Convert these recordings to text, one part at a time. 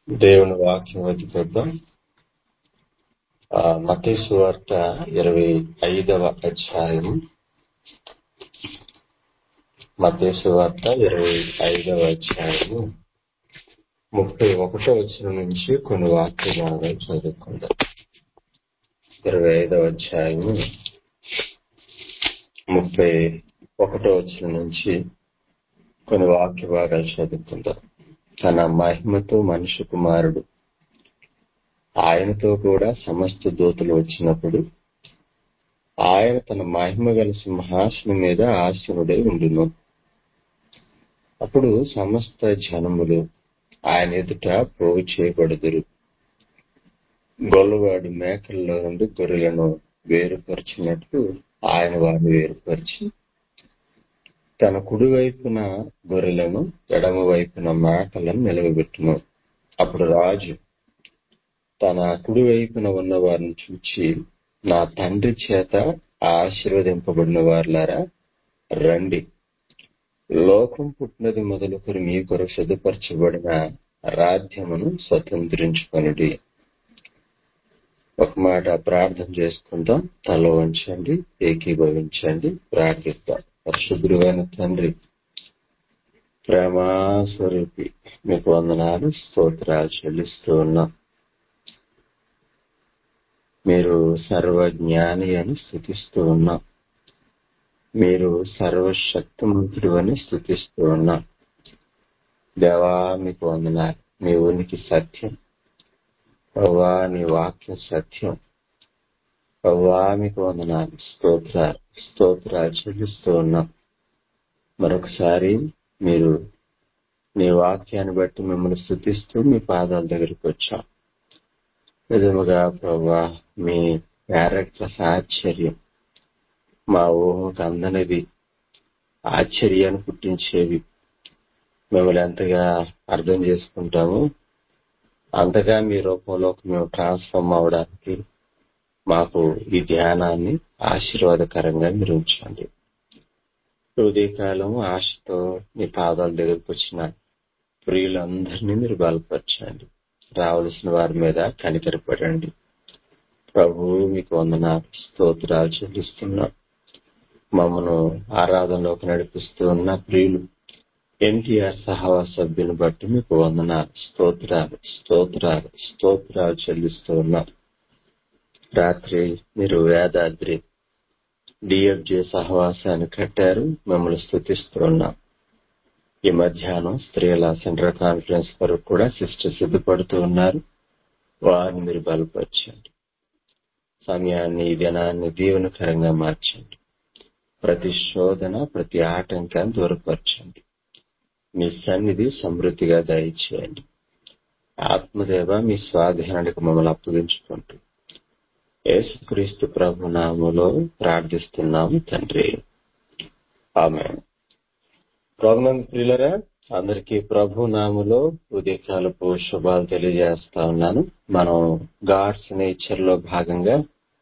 దేవుని వాక్యం వెతుకుతాం మతేసు వార్త ఇరవై ఐదవ అధ్యాయం మతేసు వార్త ఇరవై ఐదవ అధ్యాయము ముప్పై ఒకటో వచ్చిన నుంచి కొన్ని వాక్య భాగాలు చదువుకుందాం ఇరవై ఐదవ అధ్యాయము ముప్పై ఒకటో వచ్చిన నుంచి కొన్ని వాక్య భాగాలు చదువుకుందాం తన మహిమతో మనిషి కుమారుడు ఆయనతో కూడా సమస్త దూతలు వచ్చినప్పుడు ఆయన తన మహిమ గల సింహాసనం మీద ఆసనుడై ఉండును అప్పుడు సమస్త జనములు ఆయన ఎదుట పోగు చేయబడుదురు గొల్లవాడు మేకల్లో నుండి గొర్రెలను వేరుపరిచినట్లు ఆయన వారిని వేరుపరిచి తన కుడి వైపున గొర్రెలను ఎడమ వైపున మేకలను నిలవబెట్టును అప్పుడు రాజు తన కుడి వైపున ఉన్న వారిని చూచి నా తండ్రి చేత ఆశీర్వదింపబడిన వారులారా రండి లోకం పుట్టినది మొదలుకొని మీ కొరకు సిద్ధపరచబడిన రాజ్యమును స్వతంత్రించుకొనిడి ఒక మాట ప్రార్థన చేసుకుందాం తల వంచండి ఏకీభవించండి ప్రార్థిద్దాం పరిశుద్ధుడైన తండ్రి ప్రేమాస్వరూపి మీకు వందనాలు స్తోత్రాలు చెల్లిస్తూ ఉన్నాం మీరు సర్వజ్ఞాని అని స్థుతిస్తూ ఉన్నాం మీరు సర్వశక్తిమంతుడు అని స్థుతిస్తూ ఉన్నాం దేవా మీకు వందనాలు మీ ఉనికి సత్యం ప్రవ్వా నీ వాక్యం సత్యం ప్రవ్వా మీకు వందనాలు స్తోత్రాలు స్తోత్రాలు చెల్లిస్తూ ఉన్నాం మరొకసారి మీరు నీ వాక్యాన్ని బట్టి మిమ్మల్ని స్థుతిస్తూ మీ పాదాల దగ్గరికి వచ్చాం నిజముగా ప్రభా మీ క్యారెక్టర్స్ ఆశ్చర్యం మా ఊహకు అందనిది ఆశ్చర్యాన్ని పుట్టించేవి మిమ్మల్ని ఎంతగా అర్థం చేసుకుంటాము అంతగా మీ రూపంలోకి మేము ట్రాన్స్ఫార్మ్ అవడానికి మాకు ఈ ధ్యానాన్ని ఆశీర్వాదకరంగా మీరు ఉంచండి ఉదయకాలం ఆశతో మీ పాదాల దగ్గరకు వచ్చిన ప్రియులందరినీ మీరు బలపరచండి రావలసిన వారి మీద కనికరపడండి ప్రభు మీకు వందనాలు స్తోత్రాలు చెల్లిస్తున్నాం మమ్మను ఆరాధనలోకి నడిపిస్తూ ఉన్న ప్రియులు ఎన్టీఆర్ సహవా సభ్యుని బట్టి మీకు వందనాలు స్తోత్రాలు స్తోత్రాలు స్తోత్రాలు చెల్లిస్తూ ఉన్నాం రాత్రి మీరు వేదాద్రి డిఎఫ్జే సహవాసాన్ని కట్టారు మిమ్మల్ని స్థుతిస్తూ ఉన్నాం ఈ మధ్యాహ్నం స్త్రీల సెంట్రల్ కాన్ఫరెన్స్ వరకు కూడా సిస్టర్ సిద్ధపడుతూ ఉన్నారు వారిని మీరు బలపరచండి సమయాన్ని ఈ దినాన్ని దీవెనకరంగా మార్చండి ప్రతి శోధన ప్రతి ఆటంకాన్ని దూరపరచండి మీ సన్నిధి సమృద్ధిగా దయచేయండి ఆత్మదేవ మీ స్వాధీనానికి మమ్మల్ని అప్పగించుకుంటూ యేసుక్రీస్తు ప్రభు నామములో ప్రార్థిస్తున్నాము తండ్రి ఆమె ప్రోగ్రాం ప్రియులరా అందరికీ ప్రభు నాములో ఉదయకాలపు శుభాలు తెలియజేస్తా ఉన్నాను మనం గాడ్స్ నేచర్ లో భాగంగా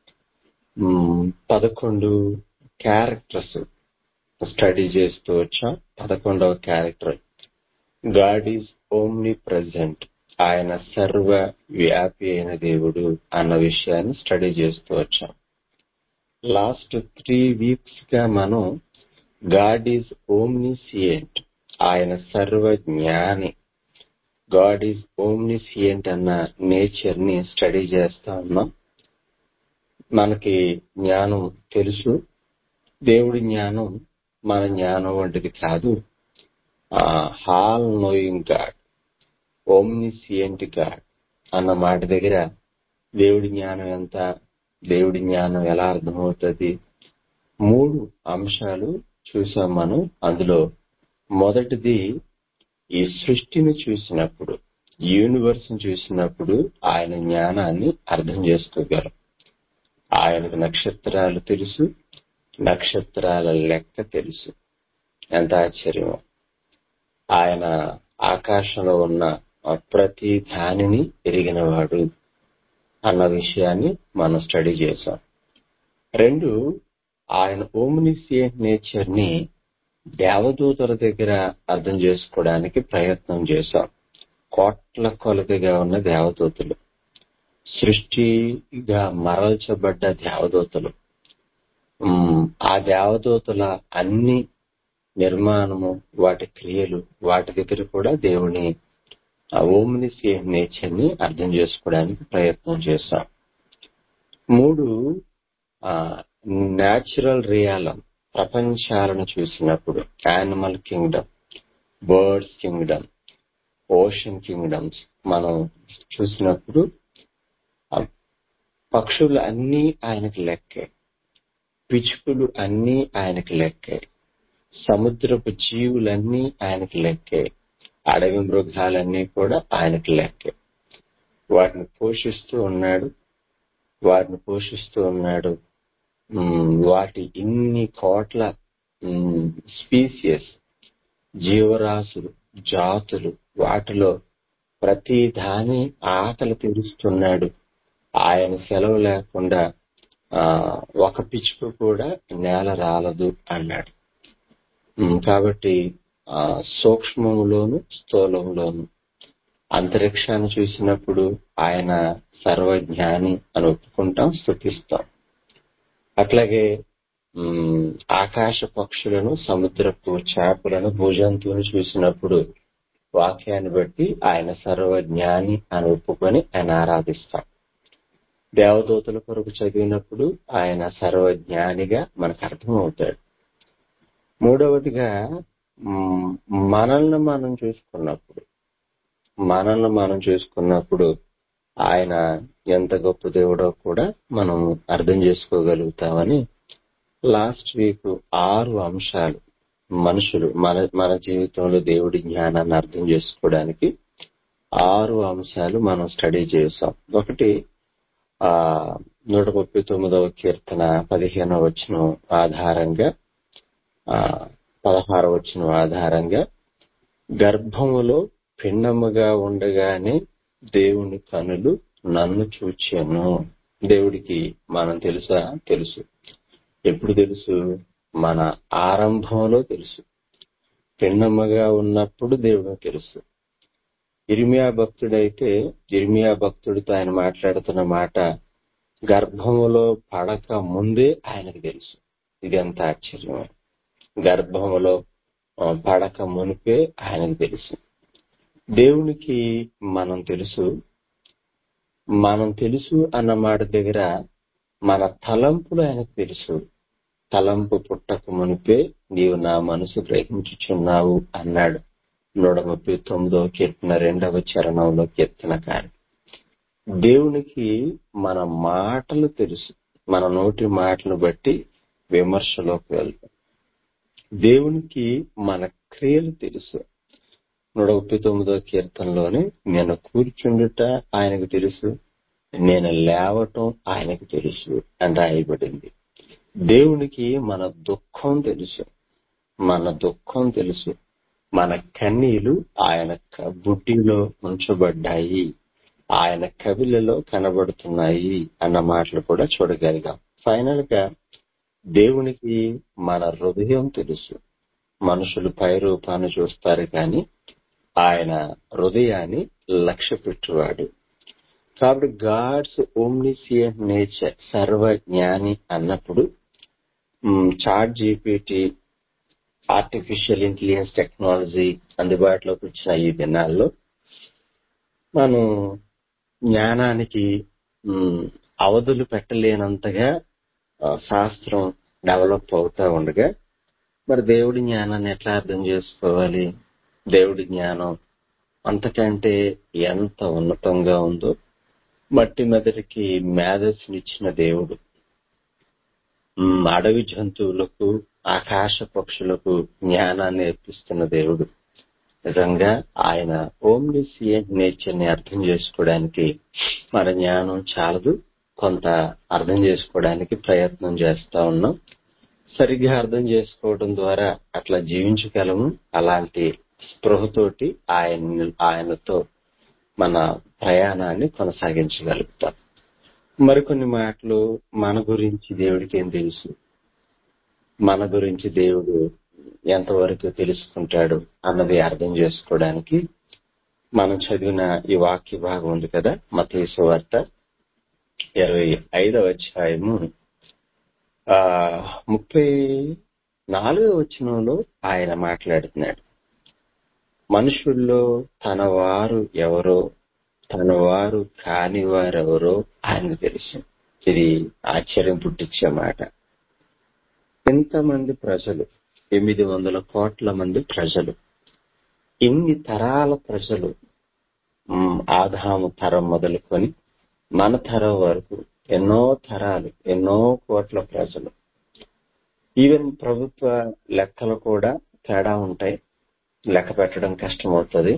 పదకొండు క్యారెక్టర్స్ స్టడీ చేస్తూ వచ్చాం పదకొండవ character God is omnipresent ఆయన సర్వ వ్యాపి అయిన దేవుడు అన్న విషయాన్ని స్టడీ చేస్తూ వచ్చాం లాస్ట్ త్రీ వీక్స్ గా మనం గాడ్ ఈజ్ ఓమ్నిసియంట్ ఆయన సర్వ జ్ఞాని గాడ్ ఈజ్ ఓమ్నిసియంట్ అన్న నేచర్ ని స్టడీ చేస్తా ఉన్నాం మనకి జ్ఞానం తెలుసు దేవుడి జ్ఞానం మన జ్ఞానం వంటిది కాదు all knowing God omniscient God అన్న మాట దగ్గర దేవుడి జ్ఞానం ఎంత దేవుడి జ్ఞానం ఎలా అర్థమవుతుంది మూడు అంశాలు చూసాం మనం అందులో మొదటిది ఈ సృష్టిని చూసినప్పుడు యూనివర్స్ చూసినప్పుడు ఆయన జ్ఞానాన్ని అర్థం చేసుకోగలం ఆయనకు నక్షత్రాలు తెలుసు నక్షత్రాల లెక్క తెలుసు ఎంత ఆశ్చర్యం ఆయన ఆకాశంలో ఉన్న ప్రతి దానిని ఎరిగినవాడు అన్న విషయాన్ని మనం స్టడీ చేశాం రెండు ఆయన ఓమ్నిసియంట్ నేచర్ ని దేవదూతల దగ్గర అర్థం చేసుకోవడానికి ప్రయత్నం చేశాం కోట్ల కొలతగా ఉన్న దేవదూతలు సృష్టిగా మరల్చబడ్డ దేవదూతలు ఉమ్, ఆ దేవదూతల అన్ని నిర్మాణము వాటి క్రియలు వాటి దగ్గర కూడా దేవుని ఓమ్ని సేమ్ నేచర్ ని అర్థం చేసుకోవడానికి ప్రయత్నం చేశాం మూడు న్యాచురల్ రియాలం ప్రపంచాలను చూసినప్పుడు animal kingdom birds kingdom ocean kingdoms మనం చూసినప్పుడు ఆ పక్షులు అన్నీ ఆయనకి లెక్కే పిచ్చుకలు అన్నీ ఆయనకి లెక్కే సముద్రపు జీవులన్నీ ఆయనకి లెక్కే అడవి మృగాలన్నీ కూడా ఆయనకి లెక్కే వాటిని పోషిస్తూ ఉన్నాడు వాటిని పోషిస్తూ ఉన్నాడు ఉమ్, వాటి ఇన్ని కోట్ల స్పీసియస్ జీవరాశులు జాతులు వాటిలో ప్రతి దాని ఆకలి తీరుస్తున్నాడు ఆయన సెలవు లేకుండా ఆ ఒక పిచ్చుకు కూడా నేల రాలదు అన్నాడు ఉమ్, కాబట్టి ఆ సూక్ష్మములోను స్థూలములోను అంతరిక్షాన్ని చూసినప్పుడు ఆయన సర్వజ్ఞాని అని ఒప్పుకుంటాం స్థుతిస్తాం అట్లాగే ఉమ్, ఆకాశ పక్షులను సముద్రపు చేపలను భూజంతువుని చూసినప్పుడు వాక్యాన్ని బట్టి ఆయన సర్వజ్ఞాని అని ఒప్పుకొని ఆయన ఆరాధిస్తాం దేవదూతల కొరకు చదివినప్పుడు ఆయన సర్వజ్ఞానిగా మనకు అర్థమవుతాడు మూడవదిగా ఉమ్, మనల్ని మనం చూసుకున్నప్పుడు మనల్ని మనం చూసుకున్నప్పుడు ఆయన ఎంత గొప్ప దేవుడో కూడా మనం అర్థం చేసుకోగలుగుతామని లాస్ట్ వీక్ ఆరు అంశాలు మనుషులు మన మన జీవితంలో దేవుడి జ్ఞానాన్ని అర్థం చేసుకోవడానికి ఆరు అంశాలు మనం స్టడీ చేసాం ఒకటి ఆ నూట ముప్పై తొమ్మిదవ కీర్తన పదిహేనవ వచనం ఆధారంగా ఆ పదహారవ వచనం ఆధారంగా గర్భములో పిండముగా ఉండగానే దేవుని కనులు నన్ను చూచాను దేవుడికి మనం తెలుసా తెలుసు ఎప్పుడు తెలుసు మన ఆరంభంలో తెలుసు పిండముగా ఉన్నప్పుడు దేవుడికి తెలుసు ఇర్మియా భక్తుడైతే ఇర్మియా భక్తుడితో ఆయన మాట్లాడుతున్న మాట గర్భములో పడక ముందే ఆయనకు తెలుసు ఇది ఎంత ఆశ్చర్యమే గర్భములో ఆ, పడక మునిపే ఆయనకు తెలుసు దేవునికి మనం తెలుసు మనం తెలుసు అన్న మాట దగ్గర మన తలంపులు ఆయనకు తెలుసు తలంపు పుట్టక మునిపే నీవు నా మనసు గ్రహించుచున్నావు అన్నాడు నూట ముప్పై తొమ్మిదవ కీర్తన రెండవ చరణంలో కీర్తనకారి దేవునికి మన మాటలు తెలుసు మన నోటి మాటలు బట్టి విమర్శలోకి వెళ్తాం దేవునికి మన క్రియలు తెలుసు నూట ముప్పై తొమ్మిదో కీర్తనలోనే నేను కూర్చుండుట ఆయనకు తెలుసు నేను లేవటం ఆయనకు తెలుసు అని రాయబడింది దేవునికి మన దుఃఖం తెలుసు మన దుఃఖం తెలుసు మన కన్నీలు ఆయన క- బుడ్డిలో ఉంచబడ్డాయి ఆయన కవిలలో కనబడుతున్నాయి అన్న మాటలు కూడా చూడగలిగాం ఫైనల్ గా దేవునికి మన హృదయం తెలుసు మనుషులు పై రూపాన్ని చూస్తారు కానీ ఆయన హృదయాన్ని లక్ష్య పెట్టువాడు కాబట్టి గాడ్స్ ఓమ్నిసియంట్ నేచర్ సర్వజ్ఞాని అన్నప్పుడు ChatGPT artificial intelligence technology అందుబాటులోకి వచ్చిన ఈ దినాల్లో మనం జ్ఞానానికి మ్, అవధులు పెట్టలేనంతగా ఆ, శాస్త్రం డెవలప్ అవుతా ఉండగా మరి దేవుడి జ్ఞానాన్ని ఎట్లా అర్థం చేసుకోవాలి దేవుడి జ్ఞానం అంతకంటే ఎంత ఉన్నతంగా ఉందో మట్టి మెదడికి మేధస్సునిచ్చిన దేవుడు మ్, అడవి జంతువులకు ఆకాశ పక్షులకు జ్ఞానాన్ని నేర్పిస్తున్న దేవుడు నిజంగా ఆయన ఓమ్నిసియంట్ నేచర్ ని అర్థం చేసుకోవడానికి మన జ్ఞానం చాలదు కొంత అర్థం చేసుకోవడానికి ప్రయత్నం చేస్తా ఉన్నాం సరిగ్గా అర్థం చేసుకోవడం ద్వారా అట్లా జీవించగలము అలాంటి స్పృహతోటి ఆయన ఆయనతో మన ప్రయాణాన్ని కొనసాగించగలుగుతాం మరికొన్ని మాటలు మన గురించి దేవుడికి ఏం తెలుసు మన గురించి దేవుడు ఎంతవరకు తెలుసుకుంటాడు అన్నది అర్థం చేసుకోవడానికి మనం చదివిన ఈ వాక్య భాగం ఉంది కదా మతీసు వార్త ఇరవై ఐదవ అధ్యాయము ఆ ముప్పై నాలుగవ వచనంలో ఆయన మాట్లాడుతున్నాడు మనుషుల్లో తన వారు ఎవరో తన వారు కాని వారెవరో ఆయనకు తెలుసు ఇది ఆశ్చర్యం పుట్టించే మాట ఇంతమంది ప్రజలు ఎనిమిది వందల కోట్ల మంది ప్రజలు ఇన్ని తరాల ప్రజలు ఉమ్, ఆదాము తరం మొదలుకొని మన తరం వరకు ఎన్నో తరాలు ఎన్నో కోట్ల ప్రజలు ఈవెన్ ప్రభుత్వ లెక్కలు కూడా తేడా ఉంటాయి లెక్క పెట్టడం కష్టమవుతుంది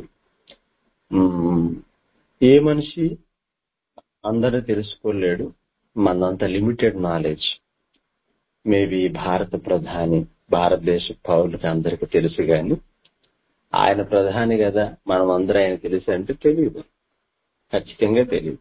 ఉమ్, ఏ మనిషి అందరూ తెలుసుకోలేడు మనంత లిమిటెడ్ నాలెడ్జ్ మేబీ భారత ప్రధాని భారతదేశ పౌరులకు అందరికీ తెలుసు గాని ఆయన ప్రధాని కదా మనం అందరూ ఆయన తెలుసు అంటే తెలియదు ఖచ్చితంగా తెలియదు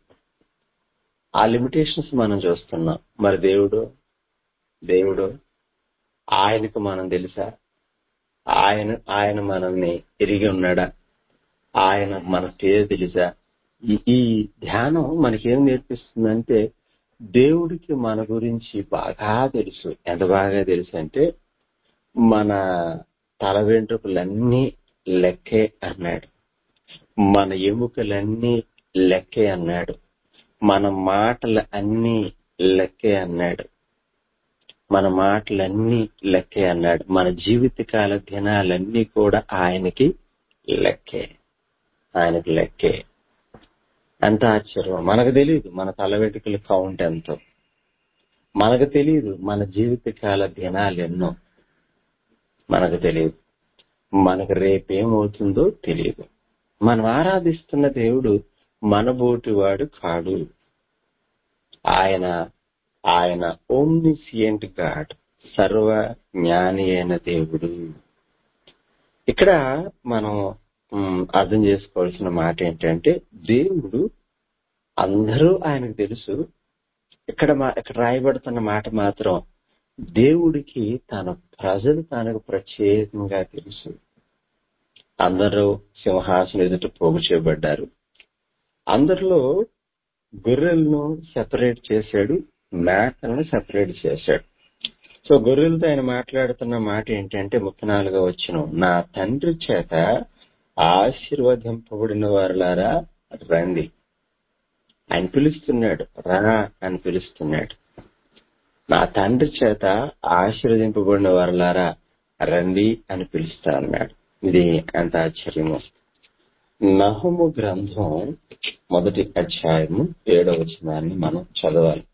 ఆ లిమిటేషన్స్ మనం చూస్తున్నాం మరి దేవుడు దేవుడు ఆయనకు మనం తెలుసా ఆయన ఆయన మనల్ని ఎరిగి ఉన్నాడా ఆయన మన పేరు తెలుసా ఈ ఈ ధ్యానం మనకేం నేర్పిస్తుందంటే దేవుడికి మన గురించి బాగా తెలుసు ఎంత బాగా తెలుసు అంటే మన తల వెంట్రుకలన్నీ లెక్కే అన్నాడు మన ఎముకలన్నీ లెక్కే అన్నాడు మన మాటలు అన్నీ లెక్కే అన్నాడు మన మాటలన్నీ లెక్కే అన్నాడు మన జీవితకాల దినాలన్నీ కూడా ఆయనకి లెక్కే ఆయనకి లెక్కే ఎంత ఆశ్చర్యం మనకు తెలియదు మన తల వెంట్రుకల కౌంట్ ఎంతో మనకు తెలియదు మన జీవితకాల దినాలు ఎన్నో మనకు తెలియదు మనకు రేపేమవుతుందో తెలియదు మనం ఆరాధిస్తున్న దేవుడు మనబోటివాడు కాడు ఆయన ఆయన ఓమ్నిసియంట్ గాడ్ సర్వ జ్ఞాని అయిన దేవుడు ఇక్కడ మనం మ్, అర్థం చేసుకోవాల్సిన మాట ఏంటంటే దేవుడు అందరూ ఆయనకు తెలుసు ఇక్కడ మా- ఇక్కడ రాయబడుతున్న మాట మాత్రం దేవుడికి తన ప్రజలు తనకు ప్రత్యేకంగా తెలుసు అందరూ సింహాసనం ఎదుట పోగు చేయబడ్డారు అందరిలో గొర్రెలను సెపరేట్ చేశాడు మేకలను సెపరేట్ చేశాడు సో గొర్రెలతో ఆయన మాట్లాడుతున్న మాట ఏంటంటే ముప్పై నాలుగో వచ్చిన నా తండ్రి చేత ఆశీర్వదింపబడిన వారులారా రండి ఆయన పిలుస్తున్నాడు రా అని పిలుస్తున్నాడు నా తండ్రి చేత ఆశీర్వదింపబడిన వారులారా రండి అని పిలుస్తా అన్నాడు ఇది ఎంత ఆశ్చర్యము నహము గ్రంథం మొదటి అధ్యాయము ఏడవ వచనాన్ని మనం చదవాలి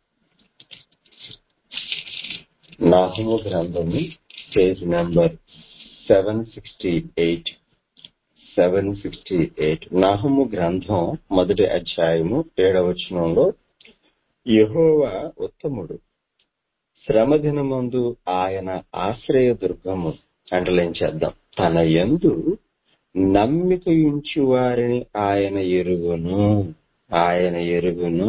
నహము గ్రంథము page number seven sixty eight seven sixty eight నహము గ్రంథం మొదటి అధ్యాయము ఏడవ వచనంలో యెహోవా ఉత్తముడు శ్రమ దినమందు ఆయన ఆశ్రయ దుర్గము అంటలేం చేద్దాం తన యందు నమ్మిక ఉంచు వారిని ఆయన ఎరుగును ఆయన ఎరుగును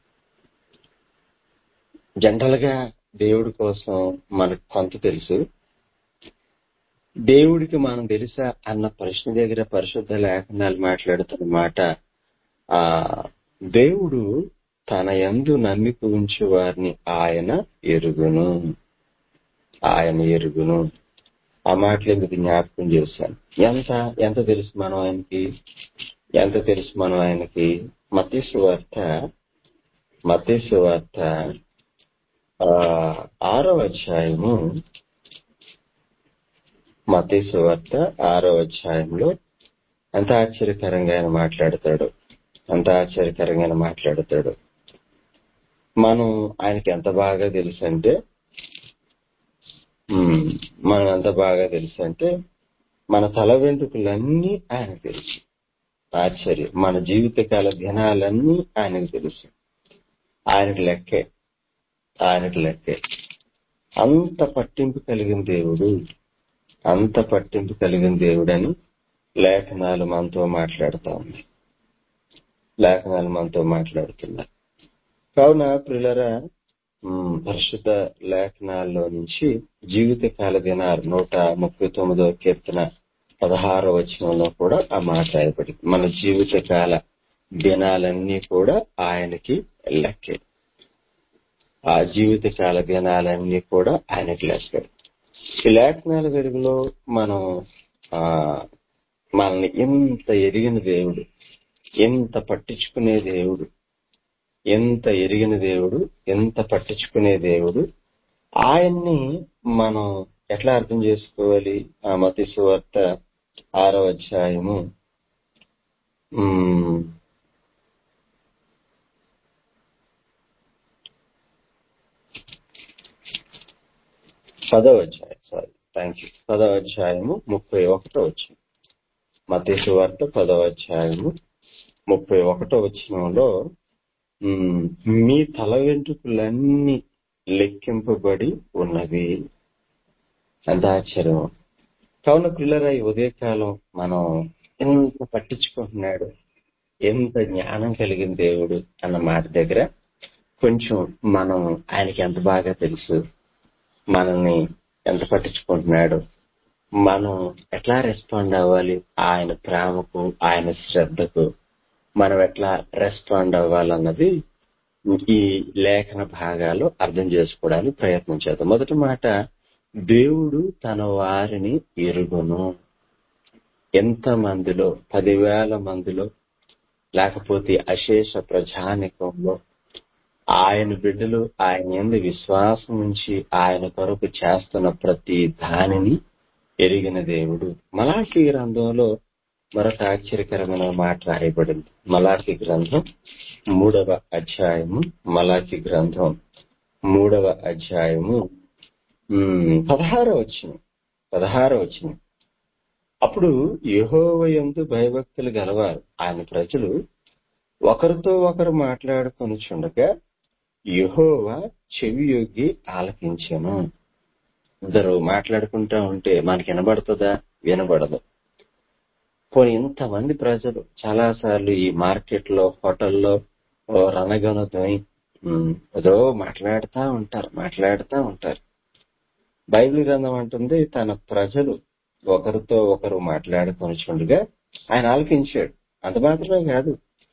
జనరల్ గా దేవుడి కోసం మనకు కొంత తెలుసు దేవుడికి మనం తెలుసా అన్న ప్రశ్న దగ్గర పరిశుద్ధ లేఖనాలు మాట్లాడుతున్న మాట ఆ దేవుడు తన యందు నమ్మిక ఉంచు వారిని ఆయన ఎరుగును ఆయన ఎరుగును ఆ మాటలు ఎందుకు జ్ఞాపకం చేశాను ఎంత ఎంత తెలుసు మనం ఆయనకి ఎంత తెలుసు మనం ఆయనకి మతీసు వార్త మతీసు వార్త ఆ, ఆరో అధ్యాయము మతీసు వార్త ఆరో అధ్యాయంలో ఎంత ఆశ్చర్యకరంగా ఆయన మాట్లాడతాడు ఎంత ఆశ్చర్యకరంగా ఆయన మాట్లాడతాడు మనం ఆయనకి ఎంత బాగా తెలుసు అంటే ఉమ్, మనం ఎంత బాగా తెలుసు అంటే మన తల వెంట్రుకలన్నీ ఆయనకు తెలుసు ఆశ్చర్యం మన జీవితకాల దినాలన్నీ ఆయనకు తెలుసు ఆయనకు లెక్కే ఆయనకు లెక్కే అంత పట్టింపు కలిగిన దేవుడు అంత పట్టింపు కలిగిన దేవుడని లేఖనాలు మనతో మాట్లాడుతా ఉంది లేఖనాలు మనతో మాట్లాడుతున్నారు కావున ప్రిలరా ఉమ్, పరిశుద్ధ లేఖనాల్లో నుంచి జీవితకాల దినాలు నూట ముప్పై తొమ్మిదో కీర్తన పదహారో వచనంలో కూడా ఆ మాట రాయబడింది మన జీవితకాల దినాలన్నీ కూడా ఆయనకి లెక్కే ఆ జీవితకాల దినాలన్నీ కూడా ఆయనకి లెక్కే ఈ లేఖనాల వెలుగులో మనం ఆ మనల్ని ఎంత ఎరిగిన దేవుడు ఎంత పట్టించుకునే దేవుడు ఎంత ఎరిగిన దేవుడు ఎంత పట్టించుకునే దేవుడు ఆయన్ని మనం ఎట్లా అర్థం చేసుకోవాలి ఆ మతి సువార్త ఆరో అధ్యాయము ఉమ్, పదవ అధ్యాయం సారీ థ్యాంక్ యూ పదవ అధ్యాయము ముప్పై ఒకటో వచ్చింది మతి సువార్త పదవ అధ్యాయము ముప్పై ఒకటో వచ్చినంలో ఉమ్, మీ తల వెంట్రుకలన్నీ లెక్కింపబడి ఉన్నవి అంత ఆశ్చర్యం కావున పిల్లరా ఈ ఉదయకాలం మనం ఎంత పట్టించుకుంటున్నాడు ఎంత జ్ఞానం కలిగిన దేవుడు అన్న మాట దగ్గర కొంచెం మనం ఆయనకి ఎంత బాగా తెలుసు మనల్ని ఎంత పట్టించుకుంటున్నాడు మనం ఎట్లా రెస్పాండ్ అవ్వాలి ఆయన ప్రేమకు ఆయన శ్రద్ధకు మనం ఎట్లా రెస్పాండ్ అవ్వాలన్నది ఈ లేఖన భాగాలు అర్థం చేసుకోవడానికి ప్రయత్నం చేద్దాం మొదటి మాట దేవుడు తన వారిని ఎరుగును ఎంత మందిలో పదివేల మందిలో లేకపోతే అశేష ప్రజానికంలో ఆయన బిడ్డలు ఆయన ఎందు విశ్వాసం ఉంచి ఆయన కొరకు చేస్తున్న ప్రతి దానిని ఎరిగిన దేవుడు మలాఖీ గ్రంథంలో మరొక ఆశ్చర్యకరమైన మాట రాయబడింది మలాఖీ గ్రంథం మూడవ అధ్యాయము మలాఖీ గ్రంథం మూడవ అధ్యాయము ఉమ్, పదహారో వచ్చిన పదహారో వచ్చిన అప్పుడు యెహోవయందు భయభక్తులు గలవారు ఆయన ప్రజలు ఒకరితో ఒకరు మాట్లాడుకొనుచుండగా యెహోవా చెవి యొగ్గి ఆలకించెను ఇద్దరు మాట్లాడుకుంటా ఉంటే మనకి వినబడుతుందా వినబడదు పోనీ ఇంతమంది ప్రజలు చాలా సార్లు ఈ మార్కెట్ లో హోటల్లో ఓ రణగనుతమై ఉమ్, ఏదో మాట్లాడుతూ ఉంటారు మాట్లాడుతూ ఉంటారు బైబిల్ గ్రంథం అంటుంది తన ప్రజలు ఒకరితో ఒకరు మాట్లాడుకొనిచుండగా ఆయన ఆలకించాడు అంత మాత్రమే కాదు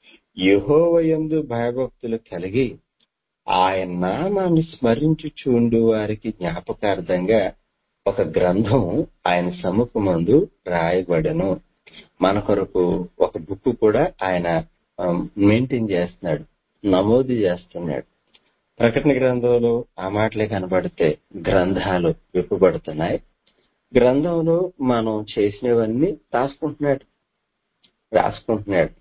యహోవయందు భయభక్తులు కలిగి ఆయన నామాన్ని స్మరించుచుండు వారికి జ్ఞాపకార్థంగా ఒక గ్రంథం ఆయన సముఖమందు రాయబడను మన కొరకు ఒక బుక్ కూడా ఆయన మెయింటైన్ చేస్తున్నాడు నమోదు చేస్తున్నాడు ప్రకటన గ్రంథంలో ఆ మాటలే కనబడితే గ్రంథాలు విప్పబడుతున్నాయి గ్రంథంలో మనం చేసినవన్నీ రాసుకుంటున్నాడు రాసుకుంటున్నాడు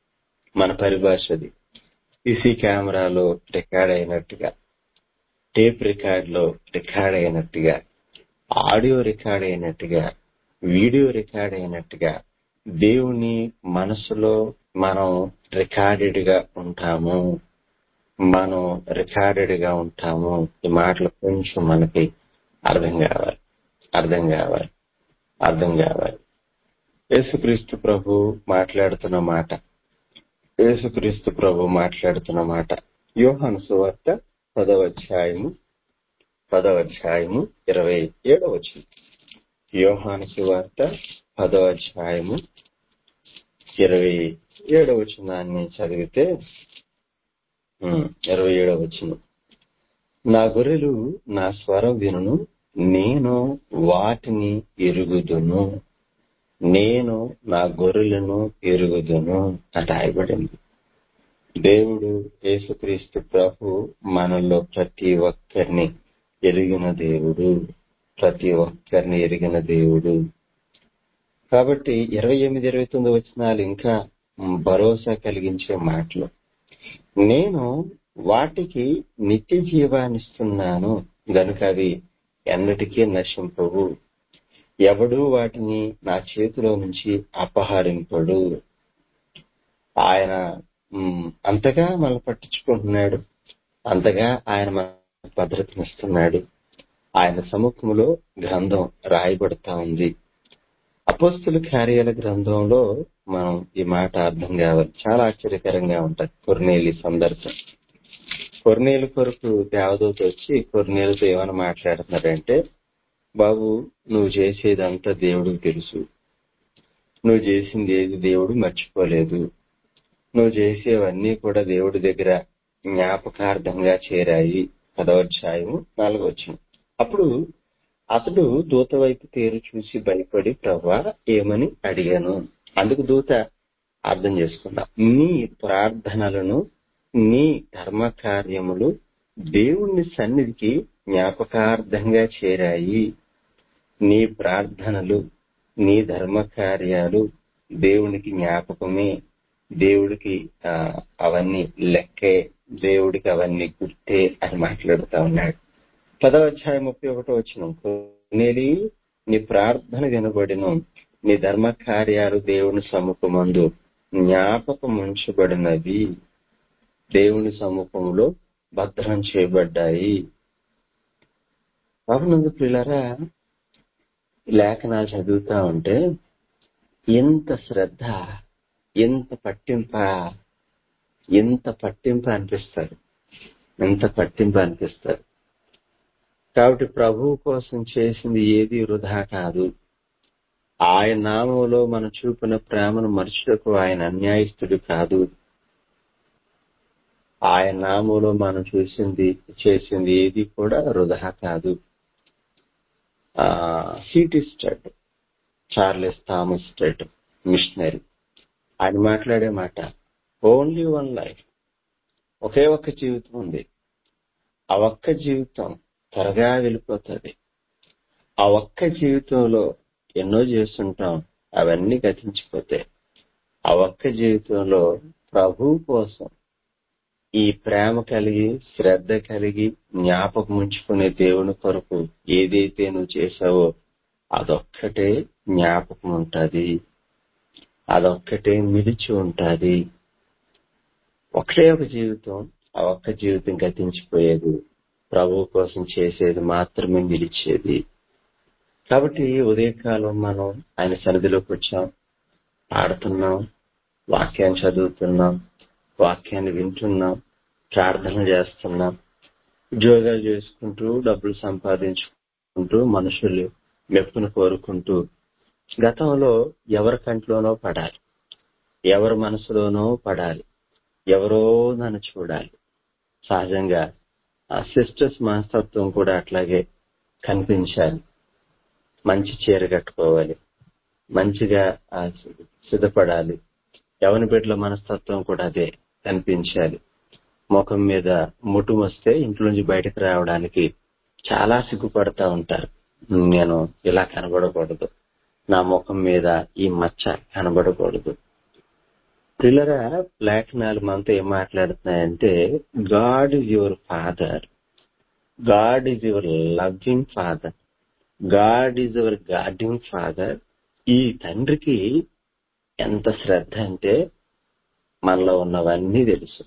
మన పరిభాషది సీసీ కెమెరాలో రికార్డ్ అయినట్టుగా టేప్ రికార్డ్ లో రికార్డ్ అయినట్టుగా ఆడియో రికార్డ్ అయినట్టుగా వీడియో రికార్డ్ అయినట్టుగా దేవుని మనసులో మనం రికార్డెడ్ గా ఉంటాము మనం రికార్డెడ్ గా ఉంటాము ఈ మాటలు కొంచెం మనకి అర్థం కావాలి అర్థం కావాలి అర్థం కావాలి యేసుక్రీస్తు ప్రభు మాట్లాడుతున్న మాట యేసుక్రీస్తు ప్రభు మాట్లాడుతున్న మాట యోహాను సువార్త పదవ అధ్యాయము పదవ అధ్యాయము ఇరవై ఏడవ వచ్చింది యోహాను సువార్త పదవ అధ్యాయము ఇరవై ఏడవ వచనాన్ని చదివితే ఉమ్, ఇరవై ఏడవ వచ్చిన నా గొర్రెలు నా స్వరం వినును నేను వాటిని ఎరుగుదును నేను నా గొర్రెలను ఎరుగుదును అని రాయబడింది దేవుడు యేసుక్రీస్తు ప్రభు మనలో ప్రతి ఒక్కరిని ఎరిగిన దేవుడు ప్రతి ఒక్కరిని ఎరిగిన దేవుడు కాబట్టి ఇరవై ఎనిమిది ఇరవై తొమ్మిది వచనాలు ఇంకా మ్, భరోసా కలిగించే మాటలు నేను వాటికి నిత్య జీవాన్నిస్తున్నాను గనుక అవి ఎన్నటికీ నశింపవు ఎవడు వాటిని నా చేతిలో నుంచి అపహరింపడు ఆయన మ్, అంతగా మనల్ని పట్టించుకుంటున్నాడు అంతగా ఆయన మనకు భద్రతనిస్తున్నాడు ఆయన సముఖంలో గ్రంథం రాయబడతా ఉంది అపోస్తుల కార్యాల గ్రంథంలో మనం ఈ మాట అర్థం కావాలి చాలా ఆశ్చర్యకరంగా ఉంటది కొర్నేలి సందర్భం కొర్నేలు కొరకు దేవదూత వచ్చి కొర్నేలుతో ఏమని మాట్లాడుతున్నాడంటే బాబు నువ్వు చేసేదంతా దేవుడికి తెలుసు నువ్వు చేసింది ఏది దేవుడు మర్చిపోలేదు నువ్వు చేసేవన్నీ కూడా దేవుడి దగ్గర జ్ఞాపకార్థంగా చేరాయి పదవధ్యాయము నాలుగవచ్చు అప్పుడు అతడు దూత వైపు తేరు చూసి భయపడి ప్రభా ఏమని అడిగాను అందుకు దూత అర్థం చేసుకున్నా నీ ప్రార్థనలను నీ ధర్మ కార్యములు దేవుని సన్నిధికి జ్ఞాపకార్థంగా చేరాయి నీ ప్రార్థనలు నీ ధర్మ కార్యాలు దేవునికి జ్ఞాపకమే దేవుడికి ఆ, అవన్నీ లెక్కే దేవుడికి అవన్నీ గుర్తే అని మాట్లాడుతా ఉన్నాడు పదవ అధ్యాయం ముప్పై ఒకటో వచ్చిన కొనేలి నీ ప్రార్థన వినబడిను నీ ధర్మ కార్యాలు దేవుని సముఖమందు జ్ఞాపకం ఉంచబడినవి దేవుని సముఖంలో భద్రం చేయబడ్డాయి అవునందు పిల్లరా లేఖనాలు చదువుతా ఉంటే ఎంత శ్రద్ధ ఎంత పట్టింప ఎంత పట్టింప అనిపిస్తారు ఎంత పట్టింప అనిపిస్తారు కాబట్టి ప్రభువు కోసం చేసింది ఏది వృధా కాదు ఆయన నామంలో మనం చూపిన ప్రేమను మరచుటకు ఆయన అన్యాయస్తుడు కాదు ఆయన నామంలో మనం చూసింది చేసింది ఏది కూడా వృధా కాదు C T Studd Charles Thomas Studd missionary ఆయన మాట్లాడే మాట ఓన్లీ వన్ లైఫ్ ఒకే ఒక్క జీవితం ఉంది ఆ ఒక్క జీవితం త్వరగా వెళ్ళిపోతుంది ఆ ఒక్క జీవితంలో ఎన్నో చేస్తుంటాం అవన్నీ గతించిపోతాయి ఆ ఒక్క జీవితంలో ప్రభు కోసం ఈ ప్రేమ కలిగి శ్రద్ధ కలిగి జ్ఞాపకం ఉంచుకునే దేవుని కొరకు ఏదైతే నువ్వు చేసావో అదొక్కటే జ్ఞాపకం ఉంటది అదొక్కటే నిలిచి ఉంటది ఒకటే ఒక జీవితం ఆ ఒక్క జీవితం గతించిపోయేది ప్రభు కోసం చేసేది మాత్రమే నిలిచేది కాబట్టి ఉదయకాలం మనం ఆయన సన్నిధిలోకి వచ్చాం పాడుతున్నాం వాక్యాన్ని చదువుతున్నాం వాక్యాన్ని వింటున్నాం ప్రార్థన చేస్తున్నాం ఉద్యోగాలు చేసుకుంటూ డబ్బులు సంపాదించుకుంటూ మనుషులు మెప్పును కోరుకుంటూ గతంలో ఎవరి కంట్లోనో పడాలి ఎవరి మనసులోనో పడాలి ఎవరో నన్ను చూడాలి సహజంగా ఆ సిస్టర్స్ మనస్తత్వం కూడా అట్లాగే కనిపించాలి మంచి చీర కట్టుకోవాలి మంచిగా ఆ సిద్ధపడాలి ఎవరి బిడ్డల మనస్తత్వం కూడా అదే కనిపించాలి ముఖం మీద ముటు వస్తే ఇంట్లో నుంచి బయటకు రావడానికి చాలా సిగ్గుపడతా ఉంటారు నేను ఇలా కనబడకూడదు నా ముఖం మీద ఈ మచ్చ కనబడకూడదు పిల్లరా లేఖనాలు మనతో ఏం మాట్లాడుతున్నాయంటే God is your father God is your loving father God is your guarding father ఈ తండ్రికి ఎంత శ్రద్ధ అంటే మనలో ఉన్నవన్నీ తెలుసు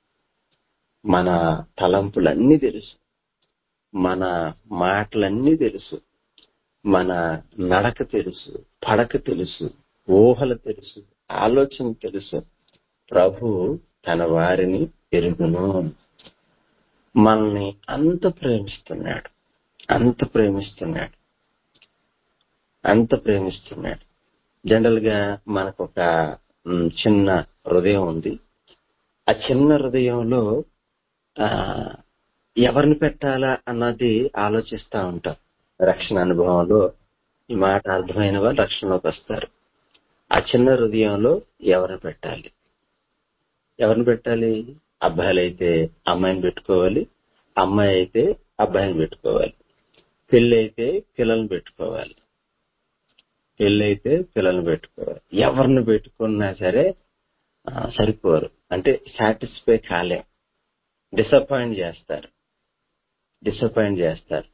మన తలంపులన్నీ తెలుసు మన మాటలన్నీ తెలుసు మన నడక తెలుసు పడక తెలుసు ఊహలు తెలుసు ఆలోచన తెలుసు ప్రభు తన వారిని ఎరుగును మనల్ని అంత ప్రేమిస్తున్నాడు అంత ప్రేమిస్తున్నాడు అంత ప్రేమిస్తున్నాడు జనరల్ గా మనకు ఒక మ్, చిన్న హృదయం ఉంది ఆ చిన్న హృదయంలో ఆ ఎవరిని పెట్టాలా అన్నది ఆలోచిస్తా ఉంటాం రక్షణ అనుభవంలో ఈ మాట అర్థమైన వాళ్ళు రక్షణలోకి వస్తారు ఆ చిన్న హృదయంలో ఎవరిని పెట్టాలి ఎవరిని పెట్టాలి అబ్బాయిలు అయితే అమ్మాయిని పెట్టుకోవాలి అమ్మాయి అయితే అబ్బాయిని పెట్టుకోవాలి పెళ్లి అయితే పిల్లల్ని పెట్టుకోవాలి పెళ్లి అయితే పిల్లల్ని పెట్టుకోవాలి ఎవరిని పెట్టుకున్నా సరే ఆ, సరిపోరు అంటే సాటిస్ఫై కాలేం డిసప్పాయింట్ చేస్తారు డిసప్పాయింట్ చేస్తారు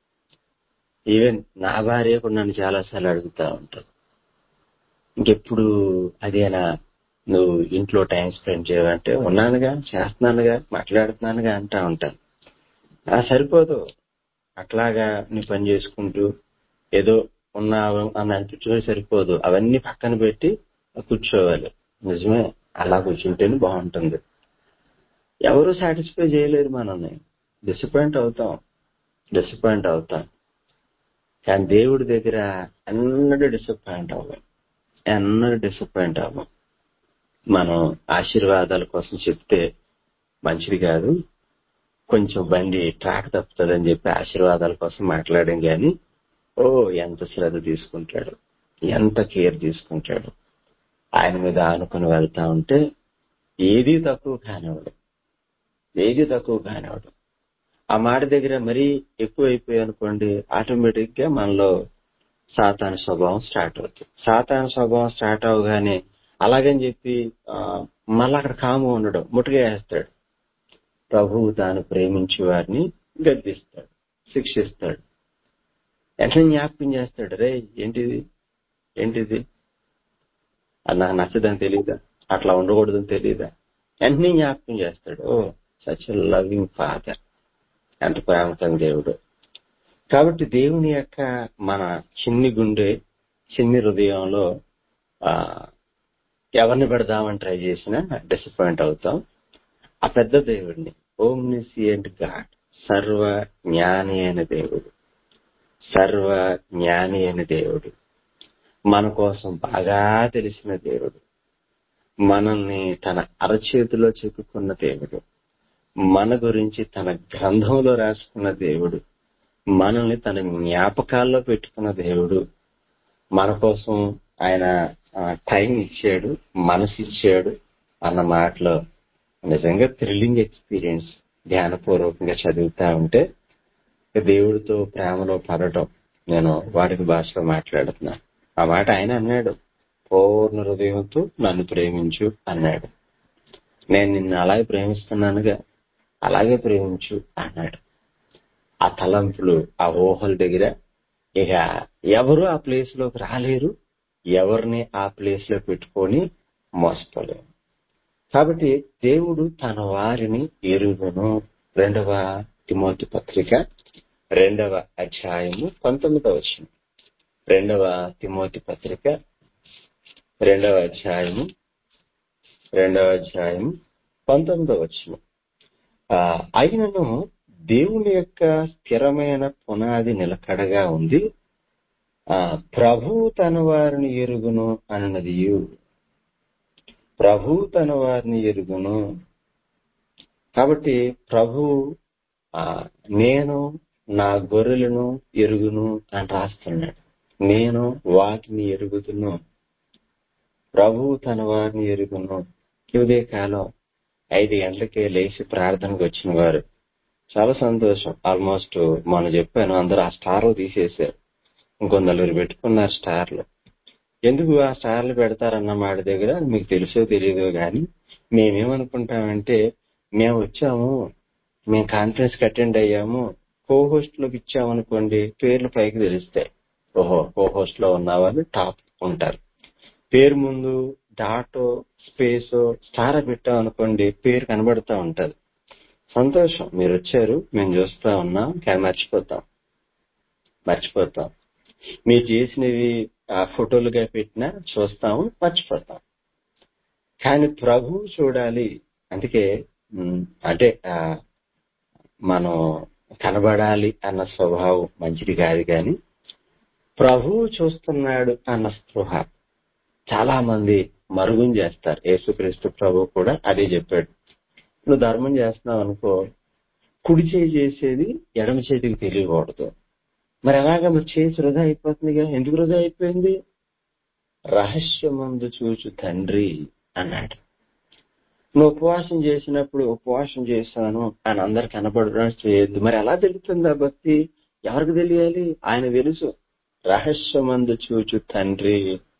ఈవెన్ నా భార్య కూడా నన్ను చాలాసార్లు అడుగుతా ఉంటారు ఇంకెప్పుడు అదేనా నువ్వు ఇంట్లో టైం స్పెండ్ చేయవంటే ఉన్నానుగా చేస్తున్నానుగా మాట్లాడుతున్నానుగా అంటా ఉంటాను ఆ సరిపోదు అట్లాగా నీ పని చేసుకుంటూ ఏదో ఉన్నావు అని అనిపించుకొని సరిపోదు అవన్నీ పక్కన పెట్టి కూర్చోవాలి నిజమే అలా కూర్చుంటేనే బాగుంటుంది ఎవరు సాటిస్ఫై చేయలేరు మనల్ని డిసప్పాయింట్ అవుతాం డిసప్పాయింట్ అవుతాం కానీ దేవుడి దగ్గర అన్నడు డిసప్పాయింట్ అవ్వం ఎన్నడూ డిసప్పాయింట్ అవ్వం మనం ఆశీర్వాదాల కోసం చెప్తే మంచిది కాదు కొంచెం బండి ట్రాక్ తప్పుతుందని చెప్పి ఆశీర్వాదాల కోసం మాట్లాడాం గాని ఓ ఎంత శ్రద్ధ తీసుకుంటాడు ఎంత కేర్ తీసుకుంటాడు ఆయన మీద ఆనుకుని వెళ్తా ఉంటే ఏది తక్కువ కానివాడు ఏది తక్కువ కానివాడు ఆ మాట దగ్గర మరీ ఎక్కువ అయిపోయి అనుకోండి ఆటోమేటిక్ గా మనలో సాతాన స్వభావం స్టార్ట్ అవుతుంది సాతాన స్వభావం స్టార్ట్ అవగానే అలాగని చెప్పి ఆ, మళ్ళా అక్కడ కాము ఉండడం ముట్టుగా వేస్తాడు ప్రభువు తాను ప్రేమించే వారిని గద్దిస్తాడు శిక్షిస్తాడు వెంటనే జ్ఞాపకం చేస్తాడు రే ఏంటిది ఏంటిది అది నాకు నచ్చదని తెలియదా అట్లా ఉండకూడదని తెలియదా వెంటనే జ్ఞాపకం చేస్తాడు ఓ సచ్ లవింగ్ ఫాదర్ ఎంత ప్రేమకం దేవుడు కాబట్టి దేవుని యొక్క మన చిన్ని గుండె చిన్ని హృదయంలో ఆ ఎవరిని పెడదామని ట్రై చేసినా డిసప్పాయింట్ అవుతాం ఆ పెద్ద దేవుడిని ఓమ్నిసియంట్ గాడ్ సర్వ జ్ఞాని అయిన దేవుడు సర్వ జ్ఞాని అయిన దేవుడు మన కోసం బాగా తెలిసిన దేవుడు మనల్ని తన అరచేతిలో చెక్కుకున్న దేవుడు మన గురించి తన గ్రంథంలో రాసుకున్న దేవుడు మనల్ని తన జ్ఞాపకాల్లో పెట్టుకున్న దేవుడు మన కోసం ఆయన ఆ, టైం ఇచ్చాడు మనసు ఇచ్చాడు అన్న మాటలో నిజంగా థ్రిల్లింగ్ ఎక్స్పీరియన్స్ ధ్యానపూర్వకంగా చదువుతా ఉంటే దేవుడితో ప్రేమలో పడటం నేను వాడికి భాషలో మాట్లాడుతున్నా ఆ మాట ఆయన అన్నాడు పూర్ణ హృదయంతో నన్ను ప్రేమించు అన్నాడు నేను నిన్ను అలాగే ప్రేమిస్తున్నానుగా అలాగే ప్రేమించు అన్నాడు ఆ తలంపులు ఆ ఊహల దగ్గర ఇక ఎవరు ఆ ప్లేస్ లోకి రాలేరు ఎవరిని ఆ ప్లేస్ లో పెట్టుకొని మోసపోలేరు కాబట్టి దేవుడు తన వారిని ఎరుగును రెండవ తిమోతి పత్రిక రెండవ అధ్యాయము పంతొమ్మిదవ వచ్చిన రెండవ తిమోతి పత్రిక రెండవ అధ్యాయము రెండవ అధ్యాయం పంతొమ్మిదవ వచ్చిన అయినను దేవుని యొక్క స్థిరమైన పునాది నిలకడగా ఉంది ఆ ప్రభువు తన వారిని ఎరుగును అన్నది ప్రభు తన వారిని ఎరుగును కాబట్టి ప్రభు ఆ, నేను నా గొర్రెలను ఎరుగును అని రాస్తున్నాడు నేను వాటిని ఎరుగుతును ప్రభు తన వారిని ఎరుగును ఇదే కాలం ఐదు గంటలకే లేచి ప్రార్థనకు వచ్చిన వారు చాలా సంతోషం ఆల్మోస్ట్ మొన్న చెప్పాను అందరూ ఆ స్టార్లు తీసేశారు ఇంకొందరు పెట్టుకున్నారు స్టార్లు ఎందుకు ఆ స్టార్లు పెడతారన్న మాట దగ్గర మీకు తెలుసో తెలియదో గాని మేమేమనుకుంటామంటే మేము వచ్చాము మేము కాన్ఫరెన్స్ కి అటెండ్ అయ్యాము కో హోస్ట్ లోకి ఇచ్చామనుకోండి పేర్లు పైకి తెలుస్తాయి ఓహో కో హోస్ట్ లో ఉన్న వాళ్ళు టాప్ ఉంటారు పేరు ముందు డాటో స్పేస్ స్టార్ పెట్టామనుకోండి పేరు కనబడతా ఉంటది సంతోషం మీరు వచ్చారు మేము చూస్తా ఉన్నాం కానీ మర్చిపోతాం మర్చిపోతాం మీరు చేసినవి ఆ ఫోటోలుగా పెట్టినా చూస్తాము మర్చిపోతాం కానీ ప్రభు చూడాలి అందుకే ఉమ్, అంటే ఆ, మనం కనబడాలి అన్న స్వభావం మంచిది కాదు కానీ ప్రభువు చూస్తున్నాడు అన్న స్పృహ చాలా మంది మరుగుం చేస్తారు యేసుక్రీస్తు ప్రభు కూడా అదే చెప్పాడు నువ్వు ధర్మం చేస్తున్నావు అనుకో కుడి చేయి చేసేది ఎడమ చేతికి తెలియకూడదు మరి అలాగా మరి చేసి వృధా అయిపోతుందిగా ఎందుకు వృధా అయిపోయింది రహస్యమందు చూచు తండ్రి అన్నాడు నువ్వు ఉపవాసం చేసినప్పుడు ఉపవాసం చేశాను అని అందరు కనపడడం చేయొద్దు మరి ఎలా తెలుస్తుంది ఆ భక్తి ఎవరికి తెలియాలి ఆయన తెలుసు రహస్యమందు చూచు తండ్రి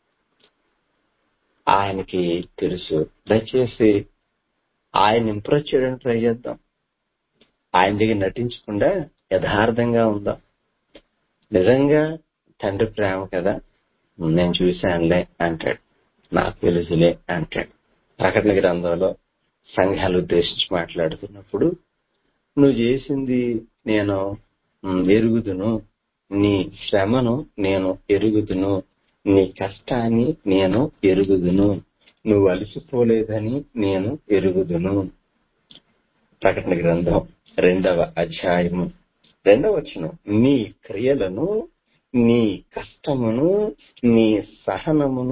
ఆయనకి తెలుసు దయచేసి ఆయన ఇంప్రెస్ చేయడానికి ట్రై చేద్దాం ఆయన దగ్గర నటించకుండా యథార్థంగా ఉందాం నిజంగా తండ్రి ప్రేమ కదా నేను చూశానులే అంటాడు నాకు తెలుసులే అంటాడు ప్రకటన గ్రంథంలో సంఘాలు ఉద్దేశించి మాట్లాడుతున్నప్పుడు నువ్వు చేసింది నేను మ్, ఎరుగుదును నీ శ్రమను నేను ఎరుగుదును నీ కష్టాన్ని నేను ఎరుగుదును నువ్వు అలసిపోలేదని నేను ఎరుగుదును ప్రకటన గ్రంథం రెండవ అధ్యాయము రెండవ వచనం నీ క్రియలను నీ కష్టమును నీ సహనమును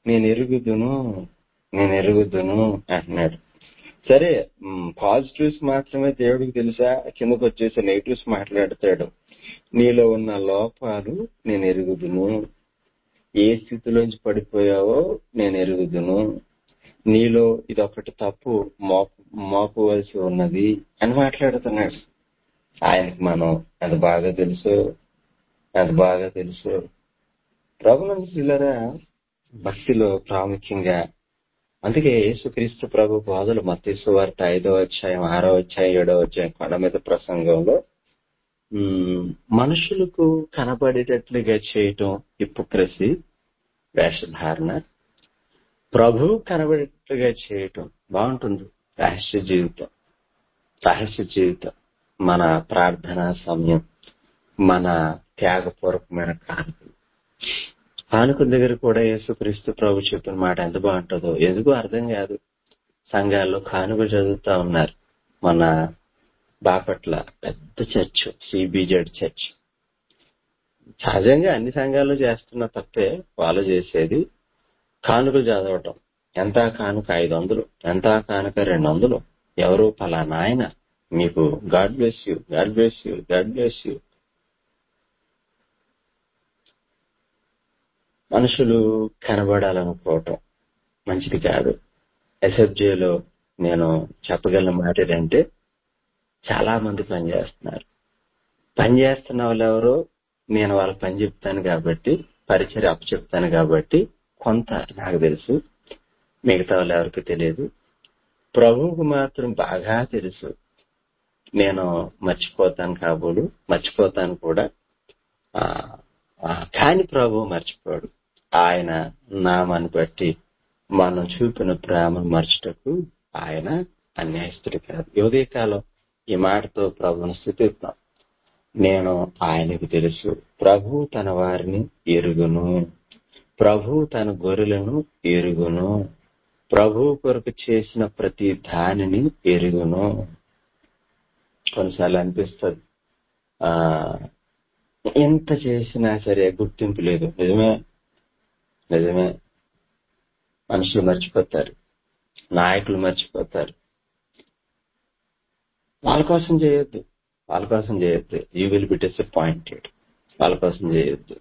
నేను ఎరుగుదును నేను ఎరుగుదును అంటున్నాడు సరే పాజిటివ్స్ మాత్రమే దేవుడికి తెలుసా కిందకు వచ్చేసి నెగిటివ్స్ మాట్లాడతాడు నీలో ఉన్న లోపాలు నేను ఎరుగుదును ఏ స్థితిలోంచి పడిపోయావో నేను ఎరుగుదును నీలో ఇదొకటి తప్పు మోప మోపవలసి ఉన్నది అని మాట్లాడుతున్నాడు ఆయనకి మనం ఎంత బాగా తెలుసు ఎంత బాగా తెలుసు ప్రభుత్వ భక్తిలో ప్రాముఖ్యంగా అందుకే యేసుక్రీస్తు ప్రభు బోధలు మతీసు వార్త ఐదో అధ్యాయం ఆరో అధ్యాయం ఏడో అధ్యాయం కొండ మీద ప్రసంగంలో ఉమ్, మనుషులకు కనబడేటట్లుగా చేయటం హిపోక్రసీ వేషధారణ ప్రభు కనబడేటట్లుగా చేయటం బాగుంటుంది రహస్య జీవితం రహస్య జీవితం మన ప్రార్థన సమయం మన త్యాగపూర్వకమైన కానుకలు కానుక దగ్గర కూడా యేసుక్రీస్తు ప్రభు చెప్పిన మాట ఎంత బాగుంటుందో ఎందుకు అర్థం కాదు సంఘాల్లో కానుక చదువుతా ఉన్నారు మన బాపట్ల పెద్ద చర్చ్ సిబిజెడ్ చర్చ్ సహజంగా అన్ని సంఘాల్లో చేస్తున్న తప్పే వాళ్ళు చేసేది కానుకలు చదవటం ఎంత కానుక ఐదు వందలు ఎంత కానుక రెండు వందలు ఎవరు ఫలానా ఆయన మీకు God bless you God bless you God bless you మనుషులు కనబడాలనుకోవటం మంచిది కాదు ఎస్ఎఫ్జేలో నేను చెప్పగలిగిన మాట ఏంటంటే చాలా మంది పనిచేస్తున్నారు పనిచేస్తున్న వాళ్ళు ఎవరో నేను వాళ్ళ పని చెప్తాను కాబట్టి పరిచయం అప్పు చెప్తాను కాబట్టి కొంత నాకు తెలుసు మిగతా వాళ్ళు ఎవరికి తెలియదు ప్రభువుకు మాత్రం బాగా తెలుసు నేను మర్చిపోతాను కాబోలు మర్చిపోతాను కూడా ఆ, ఆ, కాని ప్రభు మర్చిపోడు ఆయన నామాన్ని బట్టి మనం చూపిన ప్రేమను మర్చుటకు ఆయన అన్యాయస్తుడు కాదు ఈ ఉదయకాలం ఈ మాటతో ప్రభుని స్థితిస్తాం నేను ఆయనకు తెలుసు ప్రభు తన వారిని ఎరుగును ప్రభు తన గొర్రెలను ఎరుగును ప్రభు కొరకు చేసిన ప్రతి దానిని ఎరుగును కొన్నిసార్లు అనిపిస్తుంది ఆ ఎంత చేసినా సరే గుర్తింపు లేదు నిజమే నిజమే మనుషులు మర్చిపోతారు నాయకులు మర్చిపోతారు వాళ్ళ కోసం చేయొద్దు వాళ్ళ కోసం చేయొద్దు యూ విల్ బి డిసప్పాయింటెడ్ వాళ్ళ కోసం చేయొద్దు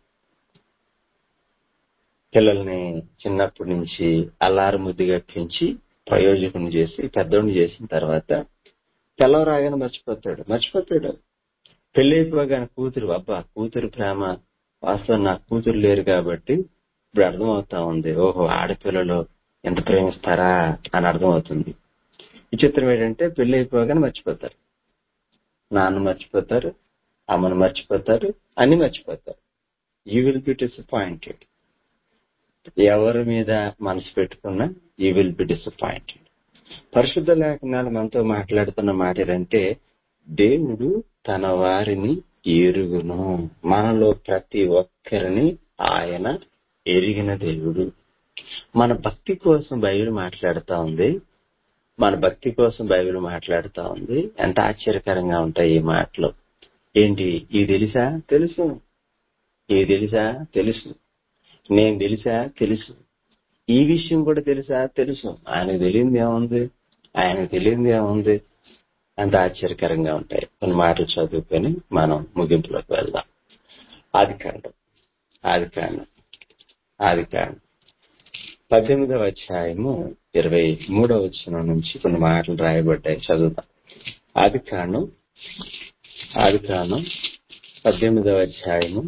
పిల్లల్ని చిన్నప్పటి నుంచి అల్లారు ముద్దుగా పెంచి ప్రయోజకుని చేసి పెద్దోడిని చేసిన తర్వాత తెల్లవరాగానే మర్చిపోతాడు మర్చిపోతాడు పెళ్లి అయిపోగానే కూతురు అబ్బా కూతురు ప్రేమ వాస్తవం నా కూతురు లేరు కాబట్టి ఇప్పుడు అర్థమవుతా ఉంది ఓహో ఆడపిల్లలు ఎంత ప్రేమిస్తారా అని అర్థమవుతుంది విచిత్రం ఏంటంటే పెళ్లి అయిపోగానే మర్చిపోతారు నాన్న మర్చిపోతారు అమ్మను మర్చిపోతారు అన్ని మర్చిపోతారు యూ విల్ బి డిసప్పాయింటెడ్ ఎవరి మీద మనసు పెట్టుకున్నా యూ విల్ బి డిసప్పాయింటెడ్ పరిశుద్ధ లేఖనాలు మనతో మాట్లాడుతున్న మాట ఏంటంటే దేవుడు తన వారిని ఎరుగును మనలో ప్రతి ఒక్కరిని ఆయన ఎరిగిన దేవుడు మన భక్తి కోసం బైబిల్ మాట్లాడుతా ఉంది మన భక్తి కోసం బైబిల్ మాట్లాడుతా ఉంది ఎంత ఆశ్చర్యకరంగా ఉంటాయి ఈ మాటలు ఏంటి ఇది తెలుసా తెలుసు ఇది తెలుసా తెలుసు నేను తెలుసా తెలుసు ఈ విషయం కూడా తెలుసా తెలుసు ఆయనకు తెలియంది ఏముంది ఆయనకు తెలియంది ఏముంది అంత ఆశ్చర్యకరంగా ఉంటాయి కొన్ని మాటలు చదువుకొని మనం ముగింపులోకి వెళ్దాం ఆది కాండం ఆది కాండం ఆది కాండం పద్దెనిమిదవ అధ్యాయము ఇరవై మూడవ వచనం నుంచి కొన్ని మాటలు రాయబడ్డాయి చదువుతాం ఆది కాండం ఆది కాండం పద్దెనిమిదవ అధ్యాయము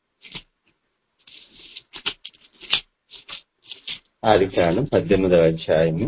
ఆది కాండం పద్దెనిమిదవ అధ్యాయము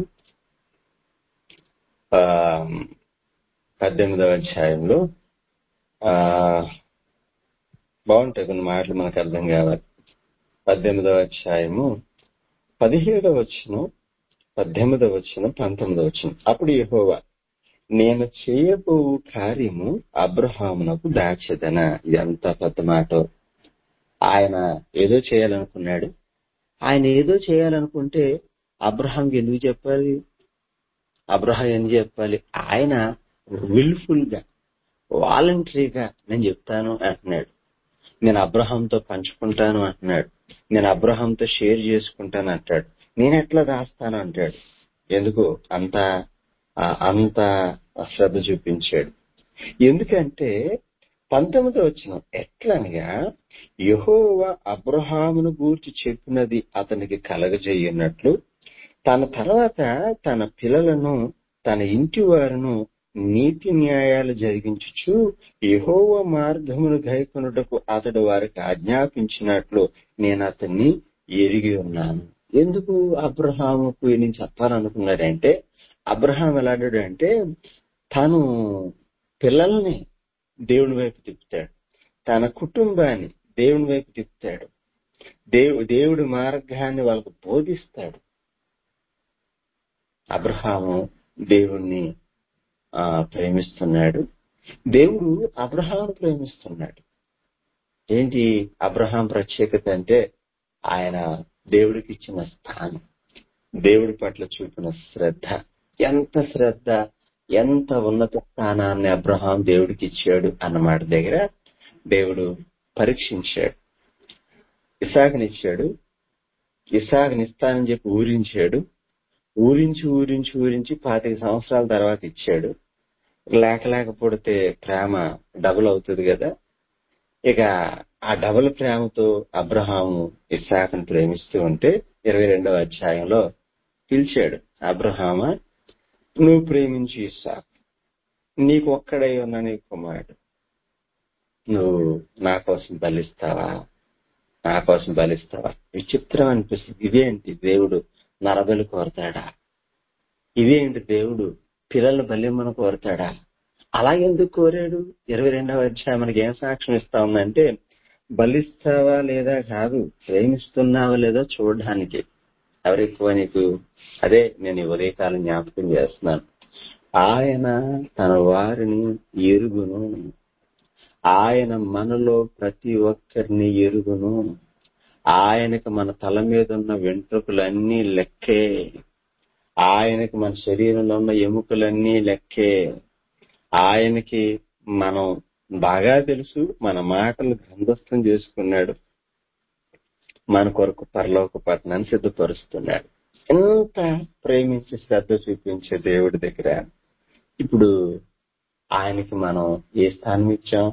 ఆ, పద్దెనిమిదవ అధ్యాయంలో ఆ బాగుంటాయి కొన్ని మాటలు మనకు అర్థం కావాలి పద్దెనిమిదవ అధ్యాయము పదిహేడవ వచ్చును పద్దెనిమిదవ వచ్చును పంతొమ్మిదవ వచ్చును అప్పుడు యెహోవా నేను చేయబో కార్యము అబ్రహామునకు దాచెదన ఎంత పెద్ద మాట ఆయన ఏదో చేయాలనుకున్నాడు ఆయన ఏదో చేయాలనుకుంటే అబ్రహాంకి ఎందుకు చెప్పాలి అబ్రహాం ఎందుకు చెప్పాలి ఆయన విల్ఫుల్ గా వాలంటరీగా నేను చెప్తాను అంటున్నాడు నేను అబ్రహాంతో పంచుకుంటాను అంటున్నాడు నేను అబ్రహాంతో షేర్ చేసుకుంటాను అంటాడు నేను ఎట్లా దాస్తాను అంటాడు ఎందుకు అంత ఆ, అంత శ్రద్ధ చూపించాడు ఎందుకంటే పంతొమ్మిది వచ్చిన ఎట్లనగా యహోవ అబ్రహామును గూర్చి చెప్పినది అతనికి కలగజేయనట్లు తన తర్వాత తన పిల్లలను తన ఇంటి వారును నీతి న్యాయాలు జరిగించుచు యహోవ మార్గమును గైకొనుటకు అతడు వారికి ఆజ్ఞాపించినట్లు నేను అతన్ని ఎరిగి ఉన్నాను ఎందుకు అబ్రహాముకు నేను చెప్పాలనుకున్నాడంటే అబ్రహాం ఎలాంటి అంటే తను పిల్లల్ని దేవుని వైపు తిప్పుతాడు తన కుటుంబాన్ని దేవుని వైపు తిప్పుతాడు దేవు దేవుడి మార్గాన్ని వాళ్ళకు బోధిస్తాడు అబ్రహాము దేవుణ్ణి ఆ, ప్రేమిస్తున్నాడు దేవుడు అబ్రహాం ప్రేమిస్తున్నాడు ఏంటి అబ్రహాం ప్రత్యేకత అంటే ఆయన దేవుడికి ఇచ్చిన స్థానం దేవుడి పట్ల చూపిన శ్రద్ధ ఎంత శ్రద్ధ ఎంత ఉన్నత స్థానాన్ని అబ్రహాం దేవుడికి ఇచ్చాడు అన్నమాట దగ్గర దేవుడు పరీక్షించాడు ఇసాకునిచ్చాడు ఇసాకునిస్తానని చెప్పి ఊరించాడు ఊరించి ఊరించి ఊరించి పాతిక సంవత్సరాల తర్వాత ఇచ్చాడు లేక లేకపోతే ప్రేమ డబుల్ అవుతుంది కదా ఇక ఆ డబుల్ ప్రేమతో అబ్రహాము ఇస్సాకును ప్రేమిస్తూ ఉంటే ఇరవై రెండవ అధ్యాయంలో పిలిచాడు అబ్రహామ నువ్వు ప్రేమించి ఇస్సాకు నీకు ఒక్కడై ఉన్న నీ కుమారుడు నువ్వు నా కోసం బలిస్తావా నా కోసం బలిస్తావా విచిత్రం అనిపిస్తుంది ఇదేంటి దేవుడు నరబలి కోరతాడా ఇదేంటి దేవుడు పిల్లల బలిమ్మను కోరతాడా అలా ఎందుకు కోరాడు ఇరవై రెండవ అధ్యాయం మనకి ఏం సాక్ష్యం ఇస్తా ఉందంటే బలిస్తావా లేదా కాదు ప్రేమిస్తున్నావా లేదా చూడడానికి ఎవరెక్కువ నీకు అదే నేను ఈ ఉదయకాలం జ్ఞాపకం చేస్తున్నాను ఆయన తన వారిని ఎరుగును ఆయన మనలో ప్రతి ఒక్కరిని ఎరుగును ఆయనకు మన తల మీద ఉన్న వెంట్రుకలన్నీ లెక్కే ఆయనకి మన శరీరంలో ఉన్న ఎముకలన్నీ లెక్కే ఆయనకి మనం బాగా తెలుసు మన మాటలు గ్రంథస్థం చేసుకున్నాడు మన కొరకు పరలోక పట్టణాన్ని సిద్ధపరుస్తున్నాడు ఎంత ప్రేమించి శ్రద్ధ చూపించే దేవుడి దగ్గర ఇప్పుడు ఆయనకి మనం ఏ స్థానం ఇచ్చాం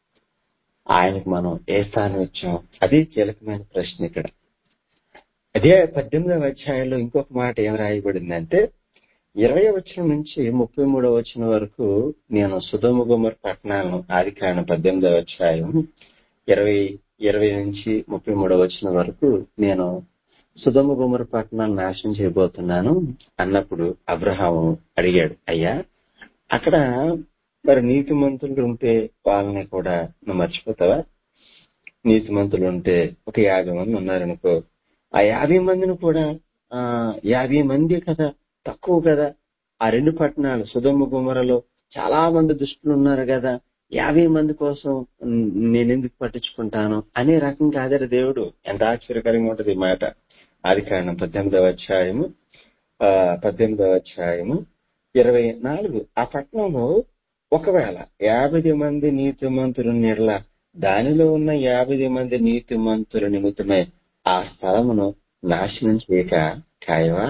ఆయనకి మనం ఏ స్థానం ఇచ్చాం అది కీలకమైన ప్రశ్న ఇక్కడ అదే పద్దెనిమిదవ అధ్యాయంలో ఇంకొక మాట ఏం రాయబడిందంటే ఇరవై వచనం నుంచి ముప్పై మూడవ వచనం వరకు నేను సుధమ గుమర్ పట్టణాలను ఆది కారణం పద్దెనిమిదవ అధ్యాయం ఇరవై ఇరవై నుంచి ముప్పై మూడవ వచనం వరకు నేను సుధమ గుమర్ పట్టణాలను నాశనం చేయబోతున్నాను అన్నప్పుడు అబ్రహాము అడిగాడు అయ్యా అక్కడ మరి నీతిమంతులు ఉంటే వాళ్ళని కూడా నువ్వు మర్చిపోతావా నీతిమంతులు ఉంటే ఒక యాభై మంది ఉన్నారనుకో ఆ యాభై మందిని కూడా ఆ యాభై మంది కదా తక్కువ కదా ఆ రెండు పట్టణాలు సుధమ్మ గుమరలో చాలా మంది దుష్టులు ఉన్నారు కదా యాభై మంది కోసం ఉమ్, నేనెందుకు పట్టించుకుంటాను అనే రకం కాదర దేవుడు ఎంత ఆశ్చర్యకరంగా ఉంటది ఈ మాట ఆది కారణం పద్దెనిమిదవ అధ్యాయము ఆ పద్దెనిమిదవ అధ్యాయము ఇరవై నాలుగు ఆ పట్టణంలో ఒకవేళ యాభై మంది నీతిమంతులు నీళ్ళ దానిలో ఉన్న యాభై మంది నీతిమంతుల నిమిత్తమే ఆ స్థలమును నాశనం చేయక ఖాయమా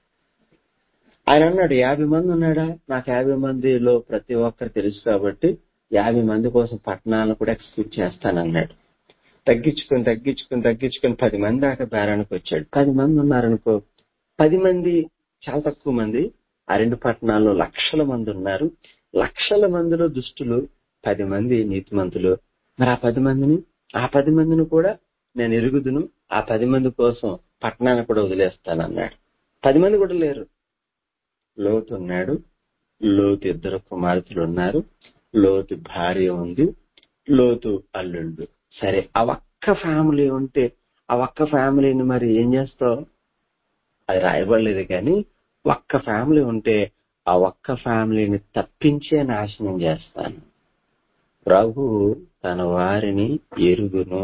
ఆయన అన్నాడు యాభై మంది ఉన్నాడా నాకు యాభై మందిలో ప్రతి ఒక్కరు తెలుసు కాబట్టి యాభై మంది కోసం పట్టణాలను కూడా ఎక్స్క్యూట్ చేస్తానన్నాడు తగ్గించుకొని తగ్గించుకొని తగ్గించుకొని పది మంది దాకా బేరానికి వచ్చాడు పది మంది ఉన్నారనుకో పది మంది చాలా తక్కువ మంది ఆ రెండు పట్టణాల్లో లక్షల మంది ఉన్నారు లక్షల మందిలో దుష్టులు పది మంది నీతిమంతులు మరి ఆ పది మందిని ఆ పది మందిని కూడా నేను ఎరుగుదును ఆ పది మంది కోసం పట్టణాన్ని కూడా వదిలేస్తానన్నాడు పది మంది కూడా లేరు లోతు ఉన్నాడు లోతు ఇద్దరు కుమార్తెలు ఉన్నారు లోతు భార్య ఉంది లోతు అల్లుళ్ళు సరే ఆ ఒక్క ఫ్యామిలీ ఉంటే ఆ ఒక్క ఫ్యామిలీని మరి ఏం చేస్తావు అది రాయబడలేదు కానీ ఒక్క ఫ్యామిలీ ఉంటే ఆ ఒక్క ఫ్యామిలీని తప్పించే నాశనం చేస్తాను ప్రభు తన వారిని ఎరుగును